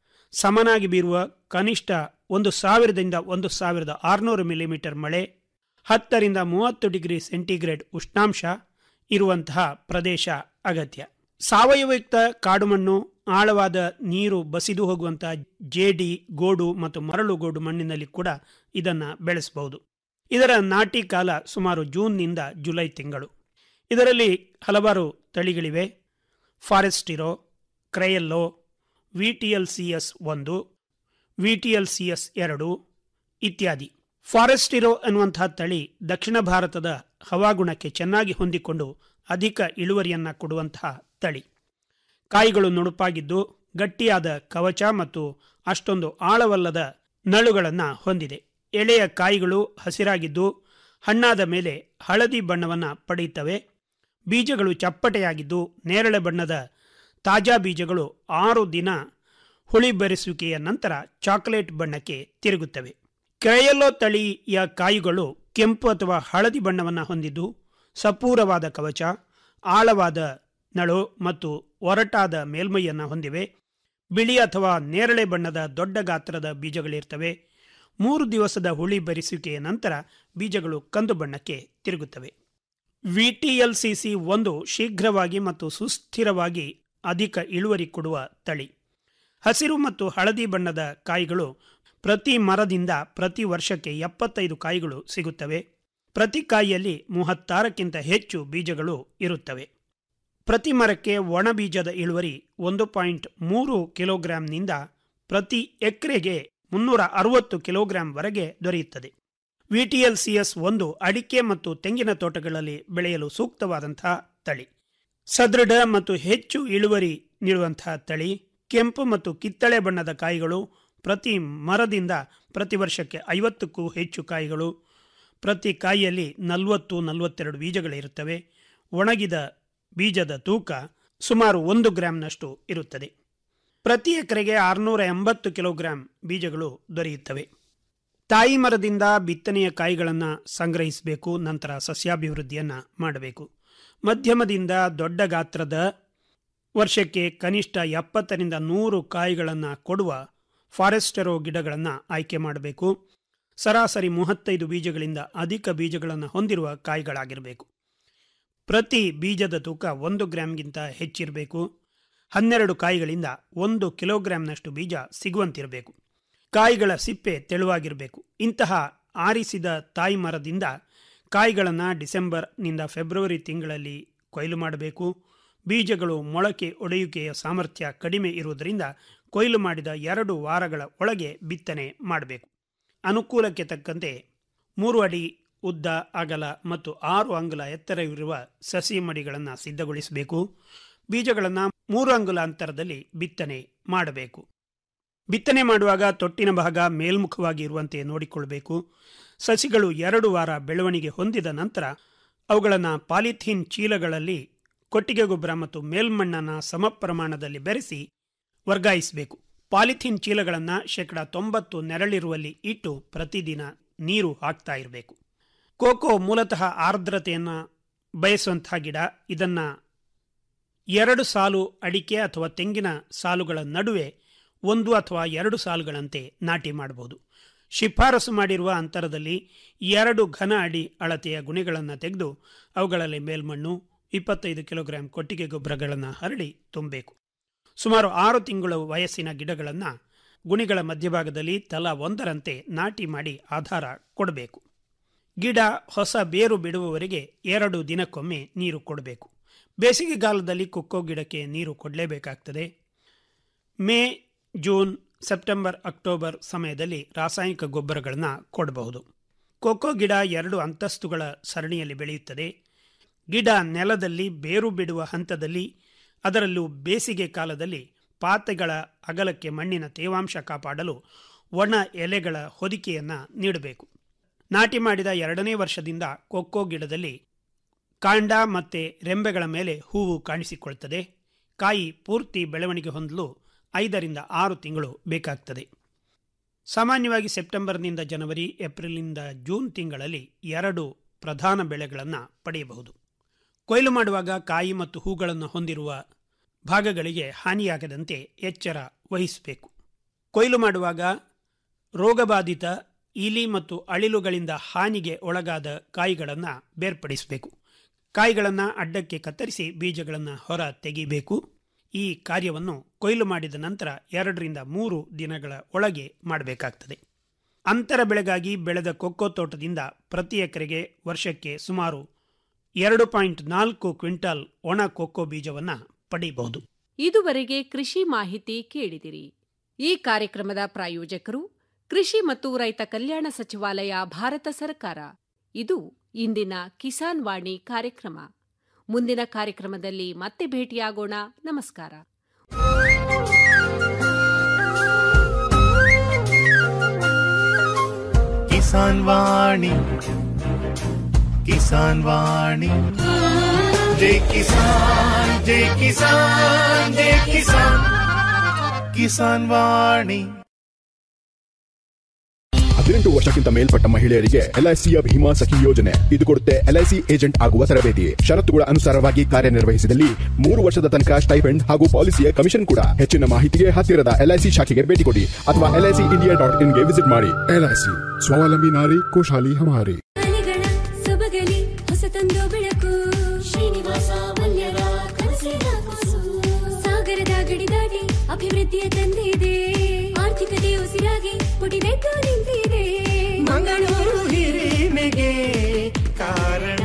ಸಮನಾಗಿ ಬೀರುವ ಕನಿಷ್ಠ ಒಂದು ಸಾವಿರದಿಂದ ಒಂದು ಸಾವಿರದ ಆರುನೂರು ಮಿಲಿಮೀಟರ್ ಮಳೆ ಹತ್ತರಿಂದ ಮೂವತ್ತು ಡಿಗ್ರಿ ಸೆಂಟಿಗ್ರೇಡ್ ಉಷ್ಣಾಂಶ ಇರುವಂತಹ ಪ್ರದೇಶ ಅಗತ್ಯ ಸಾವಯವಯುಕ್ತ ಕಾಡುಮಣ್ಣು ಆಳವಾದ ನೀರು ಬಸಿದು ಹೋಗುವಂತಹ ಜೇಡಿ ಗೋಡು ಮತ್ತು ಮರಳು ಗೋಡು ಮಣ್ಣಿನಲ್ಲಿ ಕೂಡ ಇದನ್ನು ಬೆಳೆಸಬಹುದು ಇದರ ನಾಟಿ ಕಾಲ ಸುಮಾರು ಜೂನ್ನಿಂದ ಜುಲೈ ತಿಂಗಳು ಇದರಲ್ಲಿ ಹಲವಾರು ತಳಿಗಳಿವೆ Forastero Criollo V T L C S ಒಂದು V T L C S ಎರಡು ಇತ್ಯಾದಿ ಫಾರೆಸ್ಟಿರೋ ಅನ್ನುವಂತಹ ತಳಿ ದಕ್ಷಿಣ ಭಾರತದ ಹವಾಗುಣಕ್ಕೆ ಚೆನ್ನಾಗಿ ಹೊಂದಿಕೊಂಡು ಅಧಿಕ ಇಳುವರಿಯನ್ನು ಕೊಡುವಂತಹ ತಳಿ ಕಾಯಿಗಳು ನುಣುಪಾಗಿದ್ದು ಗಟ್ಟಿಯಾದ ಕವಚ ಮತ್ತು ಅಷ್ಟೊಂದು ಆಳವಲ್ಲದ ನಳುಗಳನ್ನು ಹೊಂದಿದೆ ಎಳೆಯ ಕಾಯಿಗಳು ಹಸಿರಾಗಿದ್ದು ಹಣ್ಣಾದ ಮೇಲೆ ಹಳದಿ ಬಣ್ಣವನ್ನು ಪಡೆಯುತ್ತವೆ ಬೀಜಗಳು ಚಪ್ಪಟೆಯಾಗಿದ್ದು ನೇರಳೆ ಬಣ್ಣದ ತಾಜಾ ಬೀಜಗಳು ಆರು ದಿನ ಹುಳಿ ಬೆರೆಸುವಿಕೆಯ ನಂತರ ಚಾಕೊಲೇಟ್ ಬಣ್ಣಕ್ಕೆ ತಿರುಗುತ್ತವೆ ಕ್ರಯಲ್ಲೋ ತಳಿಯ ಕಾಯಿಗಳು ಕೆಂಪು ಅಥವಾ ಹಳದಿ ಬಣ್ಣವನ್ನು ಹೊಂದಿದ್ದು ಸಪೂರವಾದ ಕವಚ ಆಳವಾದ ನಳು ಮತ್ತು ಒರಟಾದ ಮೇಲ್ಮೈಯನ್ನು ಹೊಂದಿವೆ ಬಿಳಿ ಅಥವಾ ನೇರಳೆ ಬಣ್ಣದ ದೊಡ್ಡ ಗಾತ್ರದ ಬೀಜಗಳಿರ್ತವೆ ಮೂರು ದಿವಸದ ಹುಳಿ ಬೆರೆಸುವಿಕೆಯ ನಂತರ ಬೀಜಗಳು ಕಂದು ಬಣ್ಣಕ್ಕೆ ತಿರುಗುತ್ತವೆ ವಿಟಿಎಲ್ಸಿಸಿ ಒಂದು ಶೀಘ್ರವಾಗಿ ಮತ್ತು ಸುಸ್ಥಿರವಾಗಿ ಅಧಿಕ ಇಳುವರಿ ಕೊಡುವ ತಳಿ ಹಸಿರು ಮತ್ತು ಹಳದಿ ಬಣ್ಣದ ಕಾಯಿಗಳು ಪ್ರತಿ ಮರದಿಂದ ಪ್ರತಿ ವರ್ಷಕ್ಕೆ ಎಪ್ಪತ್ತೈದು ಕಾಯಿಗಳು ಸಿಗುತ್ತವೆ ಪ್ರತಿ ಕಾಯಿಯಲ್ಲಿ ಮೂವತ್ತಾರಕ್ಕಿಂತ ಹೆಚ್ಚು ಬೀಜಗಳು ಇರುತ್ತವೆ ಪ್ರತಿ ಮರಕ್ಕೆ ಒಣ ಬೀಜದ ಇಳುವರಿ ಒಂದು ಪಾಯಿಂಟ್ ಮೂರು ಕಿಲೋಗ್ರಾಂನಿಂದ ಪ್ರತಿ ಎಕರೆಗೆ ಮುನ್ನೂರ ಅರವತ್ತು ಕಿಲೋಗ್ರಾಂವರೆಗೆ ದೊರೆಯುತ್ತದೆ ವಿಟಿಎಲ್ಸಿಎಸ್ ಒಂದು ಅಡಿಕೆ ಮತ್ತು ತೆಂಗಿನ ತೋಟಗಳಲ್ಲಿ ಬೆಳೆಯಲು ಸೂಕ್ತವಾದಂತಹ ತಳಿ ಸದೃಢ ಮತ್ತು ಹೆಚ್ಚು ಇಳುವರಿ ನೀಡುವಂತಹ ತಳಿ ಕೆಂಪು ಮತ್ತು ಕಿತ್ತಳೆ ಬಣ್ಣದ ಕಾಯಿಗಳು ಪ್ರತಿ ಮರದಿಂದ ಪ್ರತಿ ವರ್ಷಕ್ಕೆ ಐವತ್ತಕ್ಕೂ ಹೆಚ್ಚು ಕಾಯಿಗಳು ಪ್ರತಿ ಕಾಯಿಯಲ್ಲಿ ನಲವತ್ತು ನಲವತ್ತೆರಡು ಬೀಜಗಳಿರುತ್ತವೆ ಒಣಗಿದ ಬೀಜದ ತೂಕ ಸುಮಾರು ಒಂದು ಗ್ರಾಂನಷ್ಟು ಇರುತ್ತದೆ ಪ್ರತಿ ಎಕರೆಗೆ ಆರುನೂರ ಎಂಬತ್ತು ಕಿಲೋಗ್ರಾಂ ಬೀಜಗಳು ದೊರೆಯುತ್ತವೆ ತಾಯಿ ಮರದಿಂದ ಬಿತ್ತನೆಯ ಕಾಯಿಗಳನ್ನು ಸಂಗ್ರಹಿಸಬೇಕು ನಂತರ ಸಸ್ಯಾಭಿವೃದ್ಧಿಯನ್ನು ಮಾಡಬೇಕು ಮಧ್ಯಮದಿಂದ ದೊಡ್ಡ ಗಾತ್ರದ ವರ್ಷಕ್ಕೆ ಕನಿಷ್ಠ ಎಪ್ಪತ್ತರಿಂದ ನೂರು ಕಾಯಿಗಳನ್ನು ಕೊಡುವ ಫಾರೆಸ್ಟೆರೋ ಗಿಡಗಳನ್ನು ಆಯ್ಕೆ ಮಾಡಬೇಕು ಸರಾಸರಿ ಮೂವತ್ತೈದು ಬೀಜಗಳಿಂದ ಅಧಿಕ ಬೀಜಗಳನ್ನು ಹೊಂದಿರುವ ಕಾಯಿಗಳಾಗಿರಬೇಕು ಪ್ರತಿ ಬೀಜದ ತೂಕ ಒಂದು ಗ್ರಾಂಗಿಂತ ಹೆಚ್ಚಿರಬೇಕು ಹನ್ನೆರಡು ಕಾಯಿಗಳಿಂದ ಒಂದು ಕಿಲೋಗ್ರಾಂನಷ್ಟು ಬೀಜ ಸಿಗುವಂತಿರಬೇಕು ಕಾಯಿಗಳ ಸಿಪ್ಪೆ ತೆಳುವಾಗಿರಬೇಕು ಇಂತಹ ಆರಿಸಿದ ತಾಯಿ ಮರದಿಂದ ಕಾಯಿಗಳನ್ನು ಡಿಸೆಂಬರ್ನಿಂದ ಫೆಬ್ರವರಿ ತಿಂಗಳಲ್ಲಿ ಕೊಯ್ಲು ಮಾಡಬೇಕು ಬೀಜಗಳು ಮೊಳಕೆ ಒಡೆಯುವಿಕೆಯ ಸಾಮರ್ಥ್ಯ ಕಡಿಮೆ ಇರುವುದರಿಂದ ಕೊಯ್ಲು ಮಾಡಿದ ಎರಡು ವಾರಗಳ ಒಳಗೆ ಬಿತ್ತನೆ ಮಾಡಬೇಕು ಅನುಕೂಲಕ್ಕೆ ತಕ್ಕಂತೆ ಮೂರು ಅಡಿ ಉದ್ದ ಅಗಲ ಮತ್ತು ಆರು ಅಂಗುಲ ಎತ್ತರವಿರುವ ಸಸಿ ಮಡಿಗಳನ್ನು ಸಿದ್ಧಗೊಳಿಸಬೇಕು ಬೀಜಗಳನ್ನು ಮೂರು ಅಂಗುಲ ಅಂತರದಲ್ಲಿ ಬಿತ್ತನೆ ಮಾಡಬೇಕು ಬಿತ್ತನೆ ಮಾಡುವಾಗ ತೊಟ್ಟಿನ ಭಾಗ ಮೇಲ್ಮುಖವಾಗಿ ಇರುವಂತೆ ನೋಡಿಕೊಳ್ಳಬೇಕು ಸಸಿಗಳು ಎರಡು ವಾರ ಬೆಳವಣಿಗೆ ಹೊಂದಿದ ನಂತರ ಅವುಗಳನ್ನು ಪಾಲಿಥೀನ್ ಚೀಲಗಳಲ್ಲಿ ಕೊಟ್ಟಿಗೆ ಗೊಬ್ಬರ ಮತ್ತು ಮೇಲ್ಮಣ್ಣನ್ನು ಸಮ ಪ್ರಮಾಣದಲ್ಲಿ ಬೆರೆಸಿ ವರ್ಗಾಯಿಸಬೇಕು ಪಾಲಿಥೀನ್ ಚೀಲಗಳನ್ನು ಶೇಕಡ ತೊಂಬತ್ತು ನೆರಳಿರುವಲ್ಲಿ ಇಟ್ಟು ಪ್ರತಿದಿನ ನೀರು ಹಾಕ್ತಾ ಇರಬೇಕು ಕೋಕೋ ಮೂಲತಃ ಆರ್ದ್ರತೆಯನ್ನು ಬಯಸುವಂತಹ ಗಿಡ ಇದನ್ನು ಎರಡು ಸಾಲು ಅಡಿಕೆ ಅಥವಾ ತೆಂಗಿನ ಸಾಲುಗಳ ನಡುವೆ ಒಂದು ಅಥವಾ ಎರಡು ಸಾಲುಗಳಂತೆ ನಾಟಿ ಮಾಡಬಹುದು ಶಿಫಾರಸು ಮಾಡಿರುವ ಅಂತರದಲ್ಲಿ ಎರಡು ಘನ ಅಡಿ ಅಳತೆಯ ಗುಣಿಗಳನ್ನು ತೆಗೆದು ಅವುಗಳಲ್ಲಿ ಮೇಲ್ಮಣ್ಣು ಇಪ್ಪತ್ತೈದು ಕಿಲೋಗ್ರಾಂ ಕೊಟ್ಟಿಗೆ ಗೊಬ್ಬರಗಳನ್ನು ಹರಡಿ ತುಂಬಬೇಕು ಸುಮಾರು ಆರು ತಿಂಗಳು ವಯಸ್ಸಿನ ಗಿಡಗಳನ್ನು ಗುಣಿಗಳ ಮಧ್ಯಭಾಗದಲ್ಲಿ ತಲಾ ಒಂದರಂತೆ ನಾಟಿ ಮಾಡಿ ಆಧಾರ ಕೊಡಬೇಕು ಗಿಡ ಹೊಸ ಬೇರು ಬಿಡುವವರೆಗೆ ಎರಡು ದಿನಕ್ಕೊಮ್ಮೆ ನೀರು ಕೊಡಬೇಕು ಬೇಸಿಗೆಗಾಲದಲ್ಲಿ ಕೊಕ್ಕೋ ಗಿಡಕ್ಕೆ ನೀರು ಕೊಡಲೇಬೇಕಾಗ್ತದೆ ಮೇ ಜೂನ್ ಸೆಪ್ಟೆಂಬರ್ ಅಕ್ಟೋಬರ್ ಸಮಯದಲ್ಲಿ ರಾಸಾಯನಿಕ ಗೊಬ್ಬರಗಳನ್ನು ಕೊಡಬಹುದು ಕೊಕ್ಕೋ ಗಿಡ ಎರಡು ಅಂತಸ್ತುಗಳ ಸರಣಿಯಲ್ಲಿ ಬೆಳೆಯುತ್ತದೆ ಗಿಡ ನೆಲದಲ್ಲಿ ಬೇರು ಬಿಡುವ ಹಂತದಲ್ಲಿ ಅದರಲ್ಲೂ ಬೇಸಿಗೆ ಕಾಲದಲ್ಲಿ ಪಾತೆಗಳ ಅಗಲಕ್ಕೆ ಮಣ್ಣಿನ ತೇವಾಂಶ ಕಾಪಾಡಲು ಒಣ ಎಲೆಗಳ ಹೊದಿಕೆಯನ್ನು ನೀಡಬೇಕು ನಾಟಿ ಮಾಡಿದ ಎರಡನೇ ವರ್ಷದಿಂದ ಕೊಕ್ಕೋ ಗಿಡದಲ್ಲಿ ಕಾಂಡ ಮತ್ತು ರೆಂಬೆಗಳ ಮೇಲೆ ಹೂವು ಕಾಣಿಸಿಕೊಳ್ತದೆ ಕಾಯಿ ಪೂರ್ತಿ ಬೆಳವಣಿಗೆ ಹೊಂದಲು ಐದರಿಂದ ಆರು ತಿಂಗಳು ಬೇಕಾಗ್ತದೆ ಸಾಮಾನ್ಯವಾಗಿ ಸೆಪ್ಟೆಂಬರ್ನಿಂದ ಜನವರಿ ಏಪ್ರಿಲ್ನಿಂದ ಜೂನ್ ತಿಂಗಳಲ್ಲಿ ಎರಡು ಪ್ರಧಾನ ಬೆಳೆಗಳನ್ನು ಪಡೆಯಬಹುದು ಕೊಯ್ಲು ಮಾಡುವಾಗ ಕಾಯಿ ಮತ್ತು ಹೂಗಳನ್ನು ಹೊಂದಿರುವ ಭಾಗಗಳಿಗೆ ಹಾನಿಯಾಗದಂತೆ ಎಚ್ಚರ ವಹಿಸಬೇಕು ಕೊಯ್ಲು ಮಾಡುವಾಗ ರೋಗಬಾಧಿತ ಇಲಿ ಮತ್ತು ಅಳಿಲುಗಳಿಂದ ಹಾನಿಗೆ ಒಳಗಾದ ಕಾಯಿಗಳನ್ನು ಬೇರ್ಪಡಿಸಬೇಕು ಕಾಯಿಗಳನ್ನು ಅಡ್ಡಕ್ಕೆ ಕತ್ತರಿಸಿ ಬೀಜಗಳನ್ನು ಹೊರ ತೆಗೆಯಬೇಕು ಈ ಕಾರ್ಯವನ್ನು ಕೊಯ್ಲು ಮಾಡಿದ ನಂತರ ಎರಡರಿಂದ ಮೂರು ದಿನಗಳ ಒಳಗೆ ಮಾಡಬೇಕಾಗ್ತದೆ ಅಂತರ ಬೆಳೆಗಾಗಿ ಬೆಳೆದ ಕೊಕ್ಕೋ ತೋಟದಿಂದ ಪ್ರತಿ ಎಕರೆಗೆ ವರ್ಷಕ್ಕೆ ಸುಮಾರು ಎರಡು ಪಾಯಿಂಟ್ ನಾಲ್ಕು ಕ್ವಿಂಟಾಲ್ ಒಣ ಕೊಕ್ಕೋ ಬೀಜವನ್ನು ಪಡೆಯಬಹುದು ಇದುವರೆಗೆ ಕೃಷಿ ಮಾಹಿತಿ ಕೇಳಿದಿರಿ ಈ ಕಾರ್ಯಕ್ರಮದ ಪ್ರಾಯೋಜಕರು ಕೃಷಿ ಮತ್ತು ರೈತ ಕಲ್ಯಾಣ ಸಚಿವಾಲಯ ಭಾರತ ಸರ್ಕಾರ ಇದು ಇಂದಿನ ಕಿಸಾನ್ ವಾಣಿ ಕಾರ್ಯಕ್ರಮ ಮುಂದಿನ ಕಾರ್ಯಕ್ರಮದಲ್ಲಿ ಮತ್ತೆ ಭೇಟಿಯಾಗೋಣ ನಮಸ್ಕಾರ ಕಿಸಾನ್ ವಾಣಿ ಕಿಸಾನ್ ವಾಣಿ ಜೈ ಕಿಸಾನ್ ಜೈ ಕಿಸಾನ್ ಜೈ ಕಿಸಾನ್ ಕಿಸಾನ್ ವಾಣಿ ಹದಿನೆಂಟು ವರ್ಷಕ್ಕಿಂತ ಮೇಲ್ಪಟ್ಟ ಮಹಿಳೆಯರಿಗೆ ಎಲ್ಐಸಿಯ ಭೀಮಾ ಸಖಿ ಯೋಜನೆ ಇದು ಕೊಡುತ್ತೆ ಎಲ್ಐಸಿ ಏಜೆಂಟ್ ಆಗುವ ತರಬೇತಿ ಷರತ್ತುಗಳ ಅನುಸಾರವಾಗಿ ಕಾರ್ಯನಿರ್ವಹಿಸಿದಲ್ಲಿ ಮೂರು ವರ್ಷದ ತನಕ ಸ್ಟೈಪೆಂಡ್ ಹಾಗೂ ಪಾಲಿಸಿಯ ಕಮಿಷನ್ ಕೂಡ ಹೆಚ್ಚಿನ ಮಾಹಿತಿಗೆ ಹತ್ತಿರದ ಎಲ್ಐಸಿ ಶಾಖೆಗೆ ಭೇಟಿ ಕೊಡಿ ಅಥವಾ ಎಲ್ಐಸಿ ಇಂಡಿಯಾ ಡಾಟ್ ಇನ್ಗೆ ವಿಸಿಟ್ ಮಾಡಿ ಎಲ್ಐಸಿ ಸ್ವಾವಲಂಬಿ ನಾರಿ ಖುಷಾಲಿ ಹಮಾರಿ ಮನೆಗಳ ಸೊಬಗಲಿ ಹೊಸತೊಂದು ಬೆಳಕು ಶ್ರೀನಿವಾಸ ಮಲ್ಯರ ಕನಸಿನ ಕೂಸು ಸಾಗರದ ಗಡಿ ದಾಟಿ ಅಭಿವೃದ್ಧಿಯ ತಂದಿದೆ ಆರ್ಥಿಕತೆ ಉಸಿರಾಗಿ ಪುಟಿದೆದ್ದು ನಿಂತಿದೆ ಮಂಗಳೂರು ಹಿರಿಮೆಗೆ ಕಾರಣ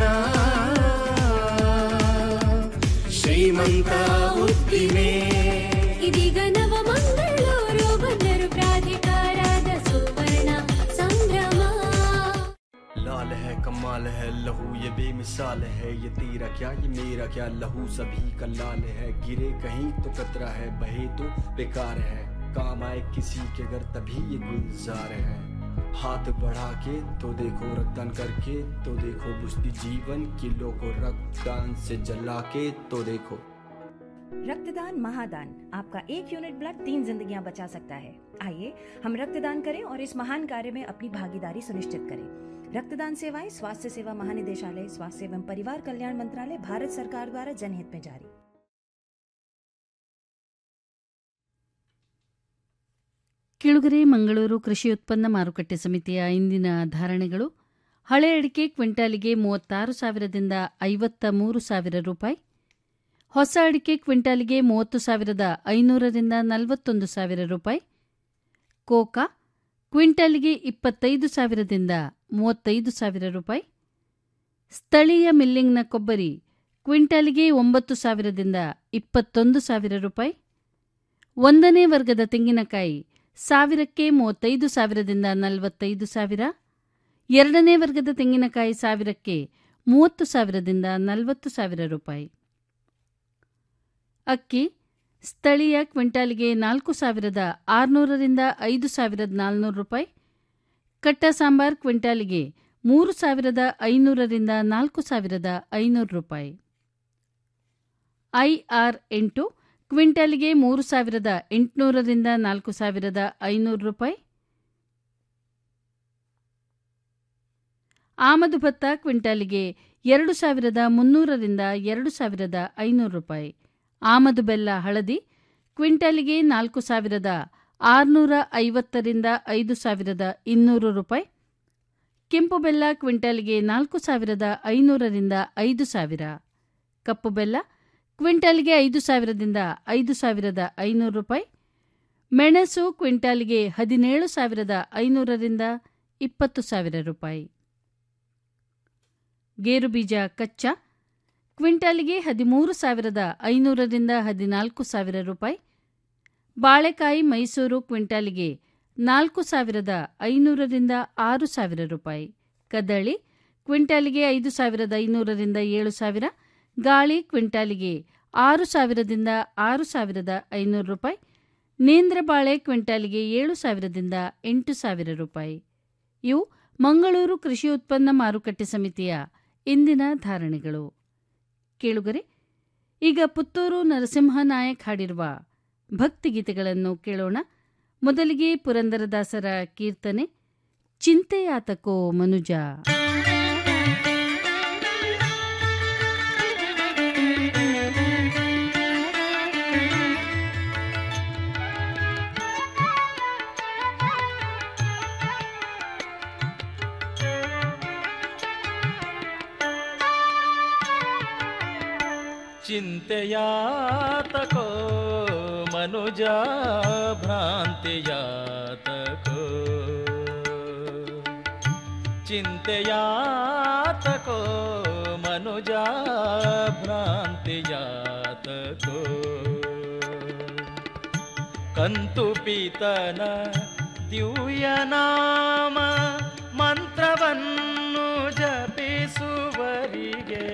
ಶ್ರೀಮಂತ ಉದ್ದಿಮೆ ಇದೀಗ ನವ ಮಂಗಳೂರು ಬಂದರು ಪ್ರಾಧಿಕಾರದ ಸುವರ್ಣ ಸಂಭ್ರಮ लाल है कमाल है लहू ये बेमिसाल है ये तेरा क्या ये मेरा क्या लहू सभी का लाल है गिरे कहीं तो कतरा है बहे तो बेकार है काम आए किसी के घर तभी ये गुलजार है हाथ बढ़ा के तो देखो रक्तदान करके तो देखो बुझती जीवन किलो को रक्तदान से जला के तो देखो रक्तदान महादान आपका एक यूनिट ब्लड तीन जिंदगियां बचा सकता है आइए हम रक्तदान करें और इस महान कार्य में अपनी भागीदारी सुनिश्चित करें रक्तदान सेवाएं स्वास्थ्य सेवा महानिदेशालय स्वास्थ्य एवं परिवार कल्याण मंत्रालय भारत सरकार द्वारा जनहित में जारी ಕಿಳುಗರೆ ಮಂಗಳೂರು ಕೃಷಿ ಉತ್ಪನ್ನ ಮಾರುಕಟ್ಟೆ ಸಮಿತಿಯ ಇಂದಿನ ಧಾರಣೆಗಳು ಹಳೆ ಅಡಿಕೆ ಕ್ವಿಂಟಾಲಿಗೆ ಮೂವತ್ತಾರು ಸಾವಿರದಿಂದ ಐವತ್ತ ಮೂರು ಸಾವಿರ ರೂಪಾಯಿ ಹೊಸ ಅಡಿಕೆ ಕ್ವಿಂಟಾಲಿಗೆ ಮೂವತ್ತು ಸಾವಿರದ ಐನೂರರಿಂದ ನಲವತ್ತೊಂದು ಸಾವಿರ ರೂಪಾಯಿ ಕೋಕಾ ಕ್ವಿಂಟಾಲಿಗೆ ಇಪ್ಪತ್ತೈದು ಸಾವಿರದಿಂದ ಮೂವತ್ತೈದು ಸಾವಿರ ರೂಪಾಯಿ ಸ್ಥಳೀಯ ಮಿಲ್ಲಿಂಗ್ನ ಕೊಬ್ಬರಿ ಕ್ವಿಂಟಾಲಿಗೆ ಒಂಬತ್ತು ಸಾವಿರದಿಂದ ಇಪ್ಪತ್ತೊಂದು ಸಾವಿರ ರೂಪಾಯಿ ಒಂದನೇ ವರ್ಗದ ತೆಂಗಿನಕಾಯಿ ಸಾವಿರಕ್ಕೆ ಮೂವತ್ತೈದು ಸಾವಿರದಿಂದ ನಲವತ್ತೈದು ಸಾವಿರ ಎರಡನೇ ವರ್ಗದ ತೆಂಗಿನಕಾಯಿ ಸಾವಿರಕ್ಕೆ ಮೂವತ್ತು ಸಾವಿರದಿಂದ ನಲವತ್ತು ಸಾವಿರ ರೂಪಾಯಿ ಅಕ್ಕಿ ಸ್ಥಳೀಯ ಕ್ವಿಂಟಾಲಿಗೆ ನಾಲ್ಕು ಸಾವಿರದ ಆರುನೂರರಿಂದ ಐದು ಸಾವಿರದ ನಾಲ್ನೂರು ರೂಪಾಯಿ ಕಟ್ಟ ಸಾಂಬಾರ್ ಕ್ವಿಂಟಾಲಿಗೆ ಮೂರು ಸಾವಿರದ ಐನೂರರಿಂದ ನಾಲ್ಕು ಸಾವಿರದ ಐನೂರು ರೂಪಾಯಿ ಐಆರ್ ಎಂಟು ಕ್ವಿಂಟಾಲಿಗೆ ಮೂರು ಸಾವಿರದ ಎಂಟುನೂರರಿಂದ ನಾಲ್ಕು ಸಾವಿರದ ಐನೂರು ರೂಪಾಯಿ ಆಮದು ಭತ್ತ ಕ್ವಿಂಟಾಲಿಗೆ ಎರಡು ಸಾವಿರದ ಮುನ್ನೂರರಿಂದ ಎರಡು ಸಾವಿರದ ಐನೂರು ರೂಪಾಯಿ ಆಮದು ಬೆಲ್ಲ ಹಳದಿ ಕ್ವಿಂಟಾಲಿಗೆ ನಾಲ್ಕು ಸಾವಿರದ ಆರುನೂರ ಐವತ್ತರಿಂದ ಐದು ಸಾವಿರದ ಇನ್ನೂರು ರೂಪಾಯಿ ಕೆಂಪು ಬೆಲ್ಲ ಕ್ವಿಂಟಾಲಿಗೆ ನಾಲ್ಕು ಸಾವಿರದ ಐನೂರರಿಂದ ಐದು ಸಾವಿರ ಕಪ್ಪು ಬೆಲ್ಲ ಕ್ವಿಂಟಲ್ಗೆ ಐದು ಸಾವಿರದಿಂದ ಐದು ಸಾವಿರದ ಐನೂರು ರೂಪಾಯಿ ಮೆಣಸು ಕ್ವಿಂಟಾಲ್ಗೆ ಹದಿನೇಳು ಸಾವಿರದ ಐನೂರರಿಂದ ಇಪ್ಪತ್ತು ಸಾವಿರ ರೂಪಾಯಿ ಗೇರುಬೀಜ ಕಚ್ಚಾ ಕ್ವಿಂಟಾಲ್ಗೆ ಹದಿಮೂರು ಸಾವಿರದ ಐನೂರರಿಂದ ಹದಿನಾಲ್ಕು ಸಾವಿರ ರೂಪಾಯಿ ಬಾಳೆಕಾಯಿ ಮೈಸೂರು ಕ್ವಿಂಟಾಲ್ಗೆ ನಾಲ್ಕು ಸಾವಿರದ ಐನೂರರಿಂದ ಆರು ಸಾವಿರ ರೂಪಾಯಿ ಕದಳಿ ಕ್ವಿಂಟಾಲ್ಗೆ ಐದು ಸಾವಿರದ ಐನೂರರಿಂದ ಏಳು ಸಾವಿರ ಗಾಳಿ ಕ್ವಿಂಟಾಲ್ಗೆ ಆರು ಸಾವಿರದಿಂದ ಆರು ಸಾವಿರದ ಐನೂರು ರೂಪಾಯಿ ನೇಂದ್ರ ಬಾಳೆ ಕ್ವಿಂಟಾಲ್ಗೆ ಏಳು ಸಾವಿರದಿಂದ ಎಂಟು ಸಾವಿರ ರೂಪಾಯಿ ಇವು ಮಂಗಳೂರು ಕೃಷಿ ಉತ್ಪನ್ನ ಮಾರುಕಟ್ಟೆ ಸಮಿತಿಯ ಇಂದಿನ ಧಾರಣೆಗಳು ಕೇಳುಗರೆ ಈಗ ಪುತ್ತೂರು ನರಸಿಂಹ ನಾಯಕ್ ಹಾಡಿರುವ ಭಕ್ತಿಗೀತೆಗಳನ್ನು ಕೇಳೋಣ ಮೊದಲಿಗೆ ಪುರಂದರದಾಸರ ಕೀರ್ತನೆ ಚಿಂತೆಯಾತಕೋ ಮನುಜ ಚಿಂತೆಯಾತಕೋ ಮನುಜ ಭ್ರಾಂತಿಯಾತಕೋ ಚಿಂತೆಯಾತಕೋ ಮನುಜ ಭ್ರಾಂತಿಯಾತಕೋ ಕಂತು ಪೀತನ ದಿವ್ಯನಾಮ ಮಂತ್ರವನ್ನು ಜಪಿಸುವರಿಗೆ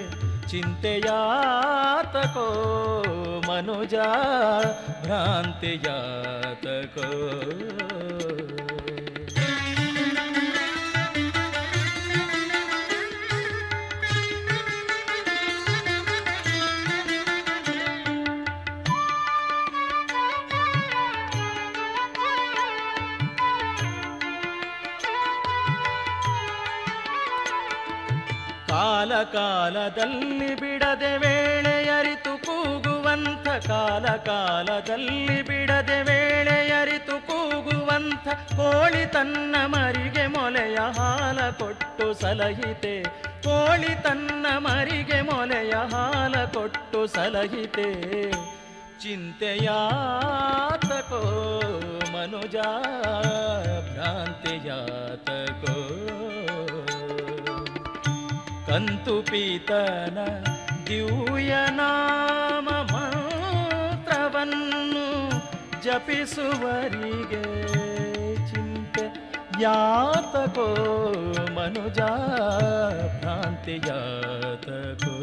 ಚಿಂತೆಯಾತಕೋ ಮನುಜ ಭ್ರಾಂತಿಯಾತಕೋ ಕಾಲ ಕಾಲದಲ್ಲಿ ಬಿಡದೆ ವೇಳೆಯರಿತು ಕೂಗುವಂಥ ಕಾಲ ಕಾಲದಲ್ಲಿ ಬಿಡದೆ ವೇಳೆಯರಿತು ಕೂಗುವಂಥ ಕೋಳಿ ತನ್ನ ಮರಿಗೆ ಮೊಲೆಯ ಹಾಲ ಕೊಟ್ಟು ಸಲಹಿತೆ ಕೋಳಿ ತನ್ನ ಮರಿಗೆ ಮೊಲೆಯ ಹಾಲ ಕೊಟ್ಟು ಸಲಹಿತೆ ಚಿಂತೆಯಾತಕೋ ಮನುಜ ಭ್ರಾಂತಿಯಾತಕೋ ಕಂತು ಪೀತನ ದಿವ್ಯನಾಮ ಮಂತ್ರವನ್ನು ಜಪಿಸುವರಿಗೆ ಚಿಂತೆ ಯಾತಕೋ ಮನುಜ ಭ್ರಾಂತಿಯಾತಕೋ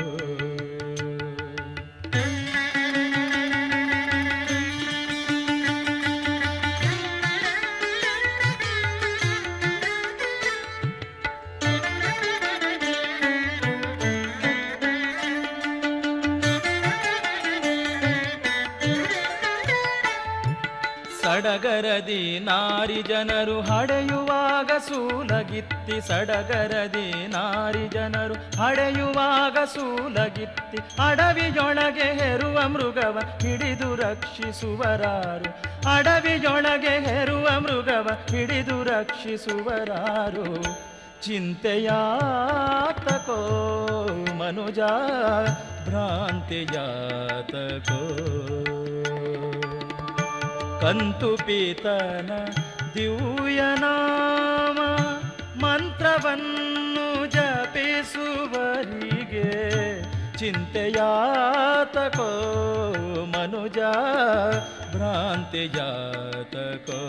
ಸಡಗರದಿ ನಾರಿ ಜನರು ಹಡೆಯುವಾಗ ಸೂಲಗಿತ್ತಿ ಸಡಗರದಿ ನಾರಿ ಜನರು ಹಡೆಯುವಾಗ ಸೂಲಗಿತ್ತಿ ಅಡವಿಯೊಳಗೆ ಹೆರುವ ಮೃಗವ ಹಿಡಿದು ರಕ್ಷಿಸುವರಾರು ಅಡವಿಯೊಳಗೆ ಹೆರುವ ಮೃಗವ ಹಿಡಿದು ರಕ್ಷಿಸುವರಾರು ಚಿಂತೆಯಾತಕೋ ಮನುಜ ಭ್ರಾಂತಿಯಾತಕೋ ಕಂತು ಪೀತನ ದಿವ್ಯನಾಮ ಮಂತ್ರವನ್ನು ಜಪಿಸುವರಿಗೆ ಚಿಂತೆಯಾತಕೋ ಮನುಜ ಭ್ರಾಂತಿಯಾತಕೋ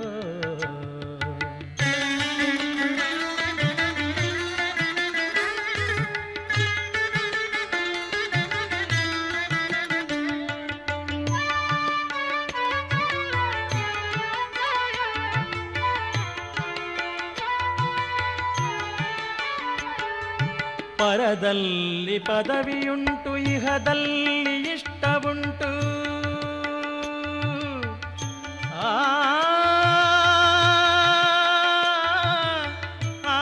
ಪರದಲ್ಲಿ ಪದವಿಯುಂಟು ಇಹದಲ್ಲಿ ಇಷ್ಟವುಂಟು ಆ ಆ,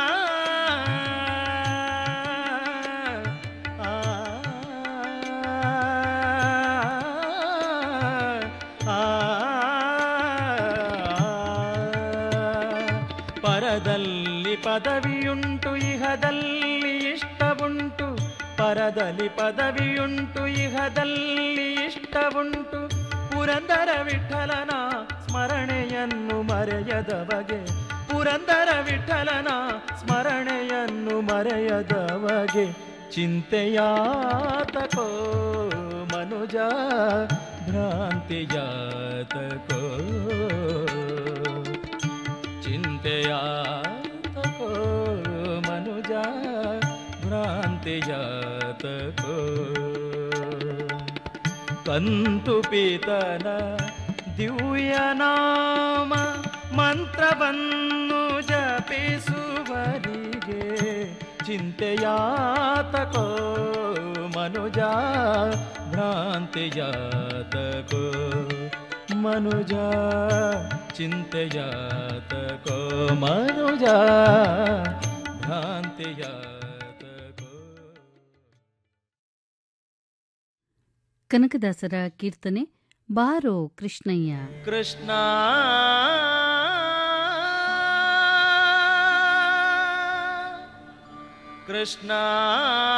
ಆ, ಪರದಲ್ಲಿ ಪದವಿಯುಂಟು ಇಹದಲ್ಲಿ ಇಷ್ಟವುಂಟು ಪರ ಪರದಲ್ಲಿ ಪದವಿಯುಂಟು ಇಹದಲ್ಲಿ ಇಷ್ಟವುಂಟು ಪುರಂದರ ವಿಠಲನ ಸ್ಮರಣೆಯನ್ನು ಮರೆಯದ ಬಗೆ ಪುರಂದರ ವಿಠಲನ ಸ್ಮರಣೆಯನ್ನು ಮರೆಯದ ಬಗೆ ಚಿಂತೆಯಾತಕೋ ಮನುಜ ಭ್ರಾಂತಿಯಾತಕೋ ಚಿಂತೆಯಾತಕೋ ಮನುಜ ಭ್ರಾಂತಿಯಾತಕೋ ಕಂತು ಪೀತನ ದಿವ್ಯ ನಾಮ ಮಂತ್ರವನ್ನು ಜಪಿಸುವರಿಗೆ ಚಿಂತೆಯಾತಕೋ ಮನುಜ ಭ್ರಾಂತಿಯಾತಕೋ ಮನುಜ ಚಿಂತೆಯಾತಕೋ ಮನುಜ ಭ್ರಾಂತಿಯಾತಕೋ ಕನಕದಾಸರ ಕೀರ್ತನೆ ಬಾರೋ ಕೃಷ್ಣಯ್ಯ ಕೃಷ್ಣ ಕೃಷ್ಣ